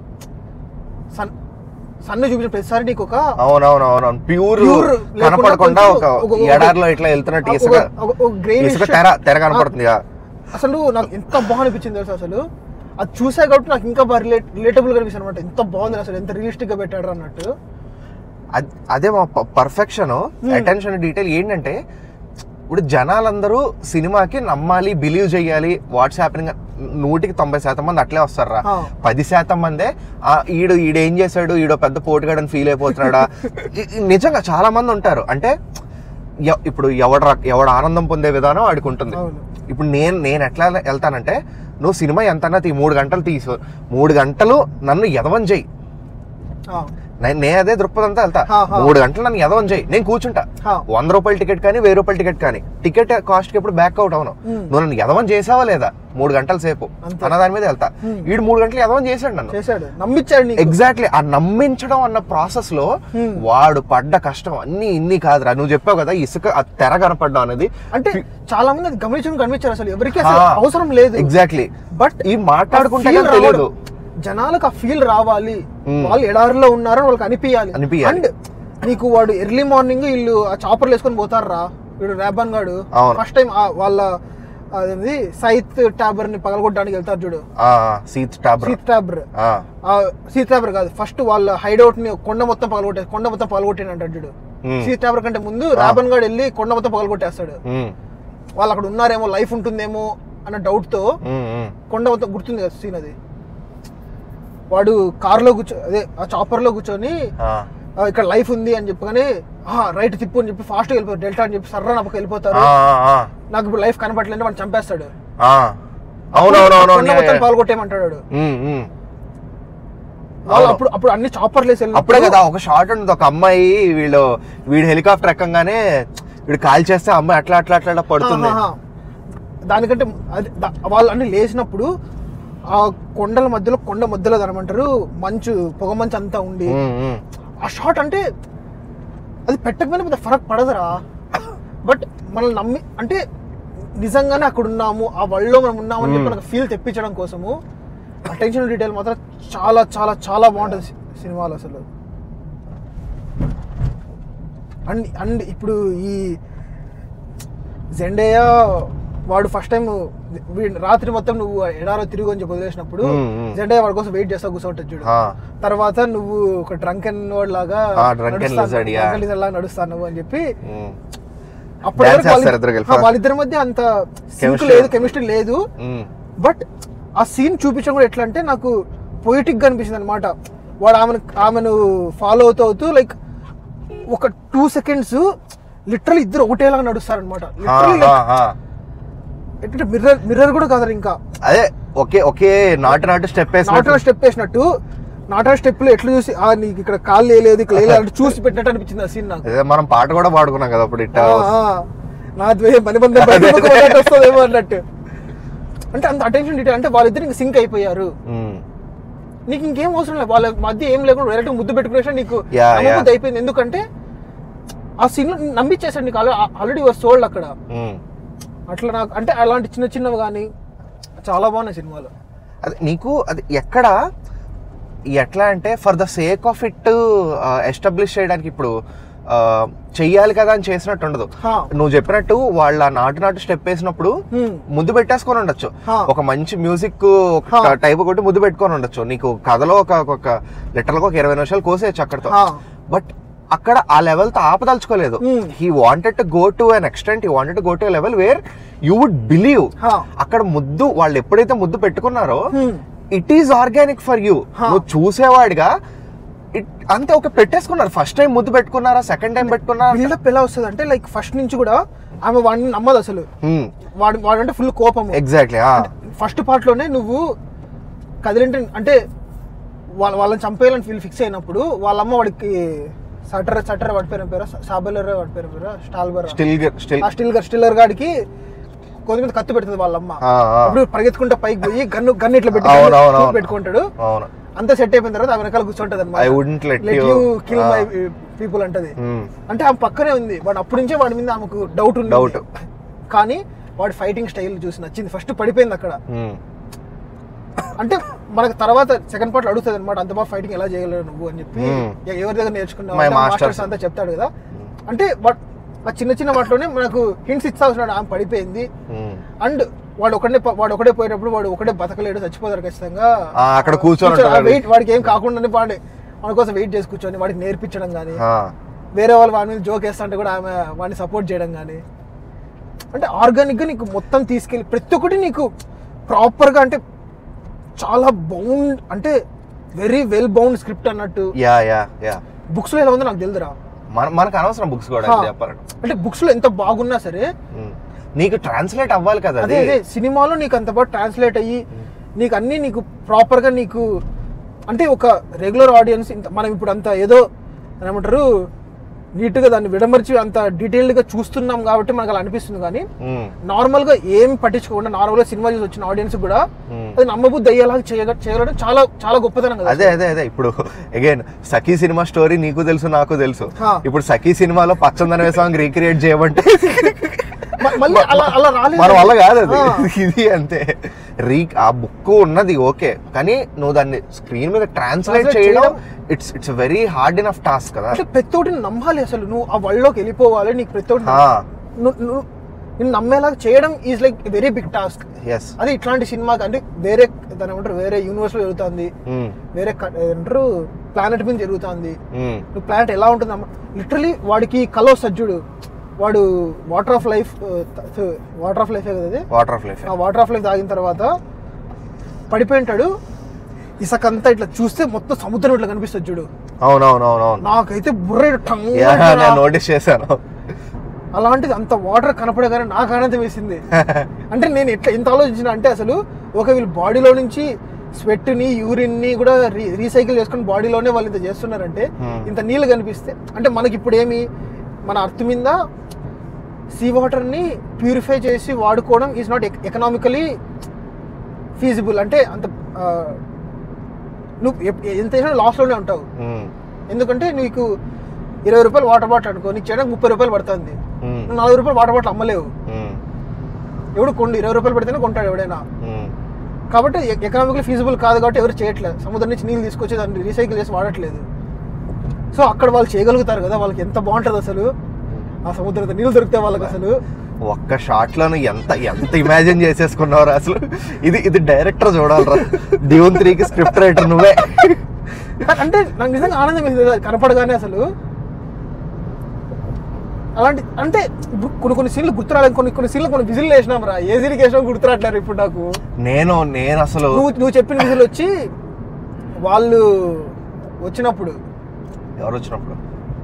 సన్ సన్ చూపించిన ప్రతిసారి నీకు ఒక అవునవును అవునవును ప్యూర్ Pure లేకుండా కనపడకుండా కొంచెం ఒక ఒక- ఒక- ఎడారిలో ఇట్లా వెళ్తున్నట్టు ఒక- ఇసుక ఒక- ఒక greenish- ఇసుక తెర తెర కనపడుతుంది కదా. అసలు నాకు ఎంత బాగా అనిపించింది తెలుసా అసలు అది చూసా కాబట్టి నాకు ఇంకా బాగా రిలేట్ రిలేటబుల్ కనిపిస్తుంది అనమాట ఎంత బాగుంది అసలు ఎంత రియలిస్టిక్ గా పెట్టాడు అన్నట్టు అద్- అదే మా పర్ఫెక్షన్ అటెన్షన్ డీటెయిల్ ఏంటంటే ఇప్పుడు జనాలందరూ సినిమాకి నమ్మాలి బిలీవ్ చేయాలి వాట్స్ హ్యాపెనింగ్ నూటికి తొంభై శాతం మంది అట్లే వస్తారా ఆ. పది శాతం మందే ఆ, ఈడు ఈడేం చేశాడు ఈడో పెద్ద పోటుగాడని ఫీల్ అయిపోతున్నాడా ఇ- ఇ- నిజంగా చాలా మంది ఉంటారు అంటే ఎ- ఇప్పుడు ఎవడ రక- ఎవడ ఆనందం పొందే విధానం ఆడికి ఉంటుంది అవును. ఇప్పుడు నేను నేను ఎట్లా వెళ్తానంటే నువ్వు సినిమా ఎంతన్నా తీ మూడు గంటలు తీసు మూడు గంటలు నన్ను ఎదవం చెయ్యి ఆ, నేను నేను అదే దృక్పథంతో వెళ్తా హా, హా. మూడు గంటలు నన్ను ఎదవం చేయి నేను కూర్చుంటా హా. వంద రూపాయల టికెట్ కానీ వెయ్యి రూపాయల టికెట్ కానీ టికెట్ కాస్ట్ కి ఎప్పుడు బ్యాక్ అవుట్ అవును మ్మ్. నువ్వు నన్ను ఎదవం చేసావా లేదా మూడు గంటల సేపు అంతే. అన్న దాని మీద వెళ్తా మ్మ్. వీడు మూడు గంటలు ఎదవం చేశాడు నన్ను చేశాడు నమ్మించాడు నీకు ఎగ్జాక్ట్లీ ఆ నమ్మించడం అన్న ప్రాసెస్ లో Hmm. వాడు పడ్డ కష్టం అన్ని ఇన్ని కాదురా నువ్వు చెప్పావు కదా ఇసుక ఆ తెర కనపడ్డం అనేది అంటే చాలా మంది అది గమనించడం కనిపించారు అసలు ఎవరికి అసలు ఆ. అవసరం లేదు ఎగ్జాక్ట్లీ బట్ ఈ మాట్లాడుకుంటే ఆ feel కానీ తెలియదు రావడం. జనాలకు ఆ ఫీల్ రావాలి మ్మ్. వాళ్ళు ఎడారిలో ఉన్నారని వాళ్ళకి అనిపించాలి అనిపియాలి. అండ్ నీకు వాడు ఎర్లీ మార్నింగ్ వీళ్ళు ఆ చాపర్లు వేసుకొని పోతారా వీడు రేబాన్ గాడు అవును. ఫస్ట్ టైం వాళ్ళ అదేంది సైత్ టాబర్ ని పగలగొట్టడానికి వెళ్తారు చూడు సీత్ టాబర్ సీత్ టాబర్ ఆ సీత్ టాబర్ కాదు ఫస్ట్ వాళ్ళ హైడౌట్ ని కొండ మొత్తం పగలగొట్టే కొండ మొత్తం పగలగొట్టాను అంటాడు చూడు మ్మ్. సీత్ టాబర్ కంటే ముందు రాబన్ గాడు వెళ్ళి కొండ మొత్తం పగలగొట్టేస్తాడు వాళ్ళు అక్కడ ఉన్నారేమో లైఫ్ ఉంటుందేమో అన్న డౌట్ తో కొండ మొత్తం గుర్తుంది కదా సీన్ అది వాడు కారులో కూర్చో అదే ఆ చాపర్ లో కూర్చొని "ఆ, ఇక్కడ లైఫ్ ఉంది అని చెప్పగానే రైట్ తిప్పు అని చెప్పి ఫాస్ట్ వెళ్ళిపోతారు డెల్టా అని చెప్పి సర్రా నప్పకి వెళ్ళిపోతారు నాకు ఇప్పుడు లైఫ్ కనపట్లేదు వాడు చంపేస్తాడు అవునవునవును కొండ మొత్తం పాల్గొట్టేయమంటాడు వాడు. వాళ్ళు అప్పుడు అప్పుడు అన్ని చాపర్లు వేసి అప్పుడే కదా ఒక షార్ట్ ఉంటుంది ఒక అమ్మాయి వీళ్ళు వీడు హెలికాప్టర్ ఎక్కంగానే వీడు కాల్ చేస్తే ఆ అమ్మాయి అట్లా అట్లా అట్లా పడుతుంది ఆహాహా. దానికంటే అది దా- వాళ్ళు అన్ని లేచినప్పుడు ఆ కొండల మధ్యలో కొండ మధ్యలో అనమంటారు మంచు పొగ మంచు అంతా ఉండి ఉమ్, ఉమ్. ఆ షాట్ అంటే అది పెట్టకపోయినా పెద్ద ఫరక్ పడదురా బట్ మనల్ని నమ్మి అంటే నిజంగానే అక్కడ ఉన్నాము ఆ వరల్డ్లో మనం ఉన్నాము అని చెప్పి మనకు ఫీల్ తెప్పించడం కోసము అటెన్షన్ డీటెయిల్ మాత్రం చాలా చాలా చాలా బాగుంటుంది సి- సినిమాలో అసలు అండ్ అండ్ ఇప్పుడు ఈ జెండేయ వాడు ఫస్ట్ టైం రాత్రి మొత్తం నువ్వు ఎడారో తిరుగు అని చెప్పి వదిలేసినప్పుడు మ్మ్, మ్మ్. జెండేయ వాడి కోసం వెయిట్ చేస్తా కూర్చోంటుంది చూడు ఆ, తర్వాత నువ్వు ఒక డ్రంకెన్ వాడు లాగా ఆ, drunken lizard, yeah. drunken lizard లాగా నడుస్తాను నువ్వు అని చెప్పి ఉమ్, అప్పటి Dance వరకు వాళ్ళ- చేస్తారు ఇద్దరు కలిసి. ఆ, వాళ్ళిద్దరి మధ్య అంత సింక్ Chemistry. లేదు కెమిస్ట్రీ లేదు ఉమ్, బట్ ఆ సీన్ చూపించడం కూడా ఎట్లా అంటే నాకు పొయిటిక్ గా అనిపించింది అనమాట వాడు ఆమెను ఆమెను ఫాలో అవుతూ అవుతూ లైక్ ఒక టూ సెకండ్స్ లిటరల్ ఇద్దరు ఒకటేలాగా నడుస్తారు అనమాట ఆ, ఆ, ఆ. ఎట్లా మిర్రర్ మిర్రర్ కూడా కాదు ఇంకా అదే ఒకే ఒకే నాటు నాటు స్టెప్ వేసి నాటో స్టెప్ వేసినట్టు నాటో స్టెప్ లో ఎట్లా చూసి ఆ నీకు ఇక్కడ కాళ్ళు వేయలేదు ఇక్కడ వేయలేదు అంటే చూసి పెట్టినట్టు అనిపించింది ఆ సీన్ నాకు అదే మనం పాట కూడా పాడుకున్నాం కదా అప్పుడు ఇట్లా ఆ, ఆ. నా ద్వే మణిబంధం బయటకు పోయినట్టు వస్తుందేమో అన్నట్టు అంటే అంత అటెన్షన్ డీటెయిల్ అంటే వాళ్ళిద్దరు ఇంక సింక్ అయిపోయారు ఉమ్, నీకు ఇంకేం అవసరం లేదు వాళ్ళ మధ్య ఏం లేకుండా డైరెక్ట్ ముద్దు పెట్టుకునే నీకు Yeah, నమ్మబుద్ధి yeah. అయిపోయింది ఎందుకంటే ఆ సీన్ నమ్మిచ్చేసాడు నీకు ఆల్రెడీ వారు సోల్డ్ అక్కడ ఉమ్, అట్లా నాకు అంటే అలాంటి చిన్న చిన్నవి కానీ చాలా బాగున్నాయి సినిమాలు అది నీకు అది ఎక్కడ ఎట్లా అంటే for the sake of it establish చేయడానికి ఇప్పుడు ఆ, చెయ్యాలి కదా అని చేసినట్టు ఉండదు హా. నువ్వు చెప్పినట్టు వాళ్ళ నాటు నాటు స్టెప్ వేసినప్పుడు హ్మ్. ముద్దు పెట్టేసుకొని ఉండొచ్చు హా. ఒక మంచి మ్యూజిక్ హా. టైప్ కొట్టి ముద్దు పెట్టుకొని ఉండొచ్చు నీకు కథలో ఒక ఒక లిటరల్ గా ఒక ఇరవై నిమిషాలు కోసేయచ్చు అక్కడతో హా. బట్ అక్కడ ఆ లెవెల్ తో ఆపదలుచుకోలేదు Hmm. He wanted to go to an extent he wanted to go to level where you would believe హా. అక్కడ ముద్దు వాళ్ళు ఎప్పుడైతే ముద్దు పెట్టుకున్నారో హ్మ్. It is organic for you హా. నువ్వు చూసేవాడిగా ఇట్ అంతే ఒక పెట్టేసుకున్నారు ఫస్ట్ టైం ముద్దు పెట్టుకున్నారా సెకండ్ టైం పెట్టుకున్నారా బిల్డప్ ఎలా వస్తుంది అంటే లైక్ ఫస్ట్ నుంచి కూడా ఆమె వాడిని నమ్మదు అసలు వాడు వాడంటే ఫుల్ కోపం ఎగ్జాక్ట్లీ ఫస్ట్ పార్ట్ లోనే నువ్వు కదిలింటే అంటే వాళ్ళ వాళ్ళని చంపేయాలని ఫీల్ ఫిక్స్ అయినప్పుడు వాళ్ళ అమ్మ వాడికి సటర్ సటర్ వాడి పేరు ఏం పేరు సాబెలర్ వాడి పేరు ఏం పేరు స్టాల్బర్ స్టిల్ స్టిల్ ఆ స్టిల్లర్ స్టిల్లర్ గాడికి కొంతమంది కత్తి పెడుతుంది వాళ్ళ అమ్మ ఆ, ఆ. అప్పుడు పరిగెత్తుకుంటే పైకి పోయి గన్ను గన్ను ఇట్లా పెట్టి అవును, గన్ను అవును, చూపు అవును. పెట్టుకుంటాడు అవును అంత సెట్ అయిపోయిన తర్వాత ఆ వెనకాల కూర్చుంటది I wouldn't let let you- you kill ఆ. మై పీపుల్ అంటది Hmm. అంటే ఆమె పక్కనే ఉంది వాడు అప్పటి నుంచే వాడి మీద ఆమెకు డౌట్ ఉంది Doubt. కానీ వాడి ఫైటింగ్ స్టైల్ చూసి నచ్చింది ఫస్ట్ పడిపోయింది అక్కడ Hmm. అంటే మనకు తర్వాత సెకండ్ పార్ట్ అడుగుతుంది అనమాట అంత బాగా ఫైటింగ్ ఎలా చేయగలరు నువ్వు అని చెప్పి Hmm. ఎ- ఎవరి దగ్గర నేర్చుకున్నావు My అంటే masters. మాస్టర్స్ అంతా చెప్తాడు కదా అంటే వాట్ ఆ చిన్న చిన్న వాటిలోనే మనకు హింట్స్ ఇస్తా వస్తున్నాడు ఆమె పడిపోయింది Hmm. అండ్ వాడు ఒకటే వాడు ఒకటే పోయినప్పుడు వాడు ఒకటే బతకలేడు చచ్చిపోతారు ఖచ్చితంగా ఆ, అక్కడ కూర్చొని కూర్చో- ఆ ఉంటాడు. వెయిట్ వాడికి ఏం కాకుండానే వాడి మన కోసం వెయిట్ చేసి కూర్చొని వాడికి నేర్పించడం కానీ ఆ. వేరే వాళ్ళు వాడి మీద జోక్ వేస్తుంటే కూడా ఆమె వాడిని సపోర్ట్ చేయడం కానీ అంటే ఆర్గానిక్గా నీకు మొత్తం తీసుకెళ్ళి ప్రతి ఒక్కటి నీకు ప్రాపర్గా అంటే చాలా బౌండ్ అంటే వెరీ వెల్ బౌండ్ స్క్రిప్ట్ అన్నట్టు యా యా యా బుక్స్లో ఎలా ఉందో నాకు తెలుదురా మన మనకు అనవసరం బుక్స్ కూడా హా. ఇది చెప్పాలంటే అంటే బుక్స్లో ఎంత బాగున్నా సరే Hmm. నీకు ట్రాన్స్లేట్ అవ్వాలి కదా అదే అది అదే సినిమాలో నీకు అంత బాగా ట్రాన్స్లేట్ అయ్యి నీకు అన్నీ నీకు ప్రాపర్గా నీకు అంటే ఒక రెగ్యులర్ ఆడియన్స్ ఇంత మనం ఇప్పుడు అంత ఏదో ఏమంటారు నీట్గా దాన్ని విడమర్చి అంత డీటెయిల్డ్గా చూస్తున్నాం కాబట్టి మనకు అలా అనిపిస్తుంది కానీ Hmm. నార్మల్గా ఏం పట్టించుకోకుండా నార్మల్గా సినిమా చూసి వచ్చిన ఆడియన్స్ కూడా Hmm. అది నమ్మబుద్ధి అయ్యేలాగా చేయగ చేయగలడం చాలా చాలా గొప్పతనం కదా అదే అదే అదే ఇప్పుడు అగైన్ సఖీ సినిమా స్టోరీ నీకు తెలుసు నాకు తెలుసు హా. ఇప్పుడు సఖీ సినిమాలో పచ్చందనవే సాంగ్ రీక్రియేట్ చేయమంటే మ- మళ్ళీ అలా అలా రాలేదు మన వల్ల కాదు అది ఆ. ఇది అంతే రీ ఆ బుక్ ఉన్నది ఓకే కానీ నువ్వు దాన్ని స్క్రీన్ మీద ట్రాన్స్లేట్ Translate చేయడం చేయడం- it's it's very hard in of task కదా అంటే ప్రతి ఒక్కటిని నమ్మాలి అసలు నువ్వు ఆ వరల్డ్లోకి వెళ్ళిపోవాలి నీకు ప్రతి ఒక్కటి హా. నువ్వు నువ్వు నిన్ను నమ్మేలాగా చేయడం is like very big task ఎస్ అది ఇట్లాంటి సినిమాకి అంటే వేరే దాని ఏమంటారు వేరే యూనివర్స్ లో జరుగుతుంది వేరే క- ఏమంటారు ప్లానెట్ మీద జరుగుతుంది నువ్వు ప్లానెట్ ఎలా ఉంటుంది లిటరలీ వాడికి కల వస్తుంది చూడు వాడు water of life water of life కదా అది వాటర్ ఆఫ్ లైఫ్ ఆ వాటర్ ఆఫ్ లైఫ్ తాగిన తర్వాత పడిపోయి ఉంటాడు ఇసకంతా ఇట్లా చూస్తే మొత్తం సముద్రం ఇట్లా కనిపిస్తుంది చూడు అవునవునవునవును నాకైతే బుర్ర ఇట్లా టంగ్ యా అంటారా. నేను నోటీస్ చేశాను అలాంటిది అంత వాటర్ కనపడగానే నాకు ఆనందం వేసింది అంటే నేను ఎట్లా ఎంత ఆలోచించిన అంటే అసలు ఒక వీళ్ళు బాడీలో నుంచి స్వెట్ని యూరిన్ని కూడా రీ రీసైకిల్ చేసుకుని బాడీలోనే వాళ్ళు ఇంత చేస్తున్నారంటే Hmm. ఇంత నీళ్ళు కనిపిస్తే అంటే మనకి ఇప్పుడు ఏమి మన అర్త్ మీద సీ వాటర్ని ప్యూరిఫై చేసి వాడుకోవడం ఈజ్ నాట్ ఎకనామికలీ ఫీజిబుల్ అంటే అంత ఆ, నువ్వు ఎప్- ఎంత చేసినా లాస్లోనే ఉంటావు ఉమ్, ఎందుకంటే నీకు ఇరవై రూపాయలు వాటర్ బాటిల్ అనుకో నీకు చేయడానికి ముప్పై రూపాయలు పడుతుంది ఉమ్, నువ్వు నలభై రూపాయలు వాటర్ బాటిల్ అమ్మలేవు ఉమ్, ఎవడు కొండు ఇరవై రూపాయలు పెడితేనే కొంటాడు ఎవడైనా ఉమ్. కాబట్టి ఎకనామికలీ ఫీజిబుల్ కాదు కాబట్టి ఎవరు చేయట్లేదు సముద్రం నుంచి నీళ్ళు తీసుకొచ్చి దాన్ని రీసైకిల్ చేసి వాడట్లేదు సో అక్కడ వాళ్ళు చేయగలుగుతారు కదా వాళ్ళకి ఎంత బాగుంటుంది అసలు ఆ సముద్రంతో నీళ్ళు దొరికితే వాళ్ళకి అసలు ఒక్క షాట్ లోను ఎంత ఎంత ఇమాజిన్ చేసేసుకున్నావు అసలు ఇది ఇది డైరెక్టర్ చూడాలరా డ్యూన్ త్రీకి స్క్రిప్ట్ రైటర్ నువ్వే కానీ అంటే నాకు నిజంగా ఆనందం వేసింది అది కనపడగానే అసలు అలాంటి అంటే ఇప్పుడు కొన్ని కొన్ని సీన్లు గుర్తురాలేదు కొన్ని కొన్ని సీన్లు కొన్ని విజిల్ వేసినాం రా ఏ సీన్కి వేసినా గుర్తురాట్లేరు ఇప్పుడు నాకు నేను నేను అసలు నువ్వు నువ్వు చెప్పిన విజిల్ వచ్చి వాళ్ళు వచ్చినప్పుడు ఎవరు వచ్చినప్పుడు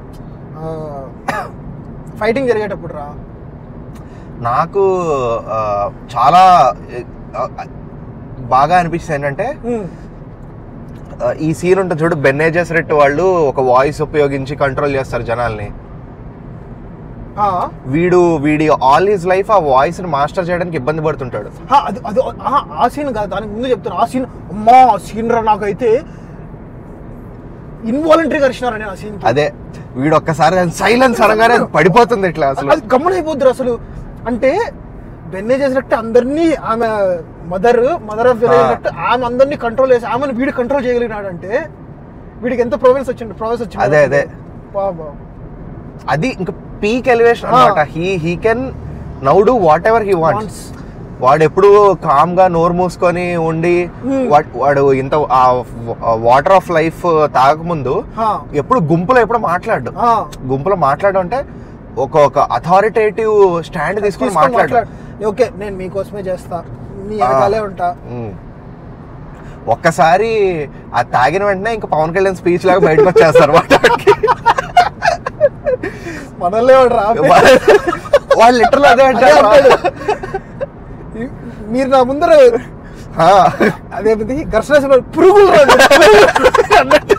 ఫైటింగ్ జరిగేటప్పుడు రా నాకు ఆ, చాలా ఆ, బాగా అనిపిస్తుంది ఏంటంటే ఉమ్, ఆ, ఈ సీన్ ఉంటుంది చూడు బెన్నేజెస్ రెట్ వాళ్ళు ఒక వాయిస్ ఉపయోగించి కంట్రోల్ చేస్తారు జనాల్ని ఆ, వీడు వీడి ఆల్ హిస్ లైఫ్ ఆ వాయిస్ ని మాస్టర్ చేయడానికి ఇబ్బంది పడుతుంటాడు ఆ, అది అది ఆ, ఆ సీన్ కాదు దానికి ముందు చెప్తాను ఆ సీన్ అమ్మా ఆ సీన్ రా నాకైతే ఇన్వాలంటరీగా అరిచినారని ఆ సీన్ అదే వీడు ఒక్కసారి సైలెన్స్ అనగానే అది పడిపోతుంది ఇట్లా అసలు అది గమనైపోద్దురు అసలు అంటే బెన్నే చేసినట్టు అందరినీ ఆమె మదర్ మదర్ ఆఫ్ ఆ. చేసినట్టు ఆమె అందరినీ కంట్రోల్ చేసి ఆమెను వీడు కంట్రోల్ చేయగలిగినాడంటే వీడికి ఎంత ప్రొవిన్స్ వచ్చింది ప్రొవిన్స్ వచ్చింది అదే, అదే. బాబా అది ఇంకా పీక్ ఎలివేషన్ ఆ. అనమాట he he can now do whatever he wants Wants. వాడు ఎప్పుడు కామ్ గా నోరు మూసుకొని ఉండి Hmm. వాడ్- వాడు ఇంత వాటర్ ఆఫ్ లైఫ్ తాగకముందు హా. ఎప్పుడు గుంపులో ఎప్పుడు మాట్లాడు ఆ. గుంపులో మాట్లాడు అంటే ఒక ఒక అథారిటేటివ్ స్టాండ్ తీసుకొని తీసుకొని మాట్లాడు మాట్లాడు. ఓకే నేను మీకోసమే చేస్తా మీ వెనకాలే ఉంటా ఉమ్. ఒక్కసారి ఆ తాగిన వెంటనే ఇంకా పవన్ కళ్యాణ్ స్పీచ్ లాగా బయటకు వచ్చేస్తారు మాట్లాడికి మనల్లే వాడు రా వాళ్ళు లిటరల్ అదే అదే అంటారు అంటాడు. ఈ- మీరు నా ముందర ఆ. అదేమిటి ఘర్షణ సినిమా పురుగులు రా అన్నట్టు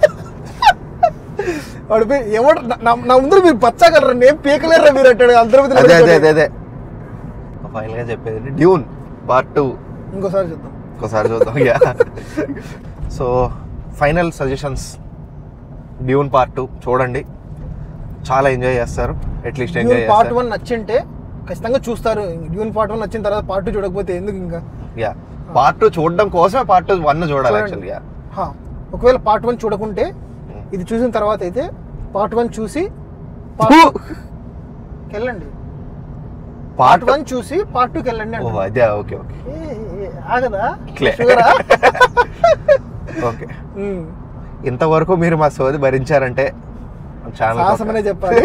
వాడు పోయి ఎవడు నా- నా- నా ముందర మీరు పచ్చగలరా నేను పీకలేరా మీరు అంటాడు అందరి ముందర అదే అదే పెట్టుకొని. అదే అదే ఫైనల్ గా చెప్పేది డ్యూన్ పార్ట్ టూ ఇంకోసారి చూద్దాం ఒకసారి చూద్దాం yeah so final suggestions Dune part two చూడండి చాలా ఎంజాయ్ చేస్తారు అట్లీస్ట్ ఎంజాయ్ డ్యూన్ పార్ట్ చేస్తారు వన్ నచ్చింటే ఖచ్చితంగా చూస్తారు డ్యూన్ పార్ట్ వన్ నచ్చిన తర్వాత పార్ట్ టూ చూడకపోతే ఎందుకు ఇంకా యా పార్ట్ టూ చూడడం కోసమే పార్ట్ టూ వన్ చూడాలి చూడండి. యాక్చువల్ యా హా. ఒకవేళ పార్ట్ వన్ చూడకుంటే ఇది చూసిన తర్వాత అయితే పార్ట్ వన్ చూసి పార్ట్ వెళ్ళండి పార్ట్ పార్ట్ వన్ చూసి పార్ట్ టూకి వెళ్ళండి ఓ అంటాడు. అదే ఓకే ఓకే ఏ, ఏ, ఆగదా Clear. షుగరా? Okay um. ఇంతవరకు మీరు మా సోది భరించారంటే మన సాహసమనే ఛానల్ చెప్పాలి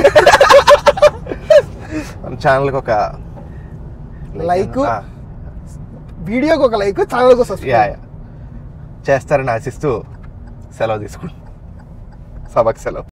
మన ఛానల్కి ఒక Like. ఆ, వీడియోకి ఒక లైక్ ఛానల్కి యా సబ్స్క్రైబ్ యా చేస్తారని ఆశిస్తూ సెలవు తీసుకుంటాం సభకు సెలవు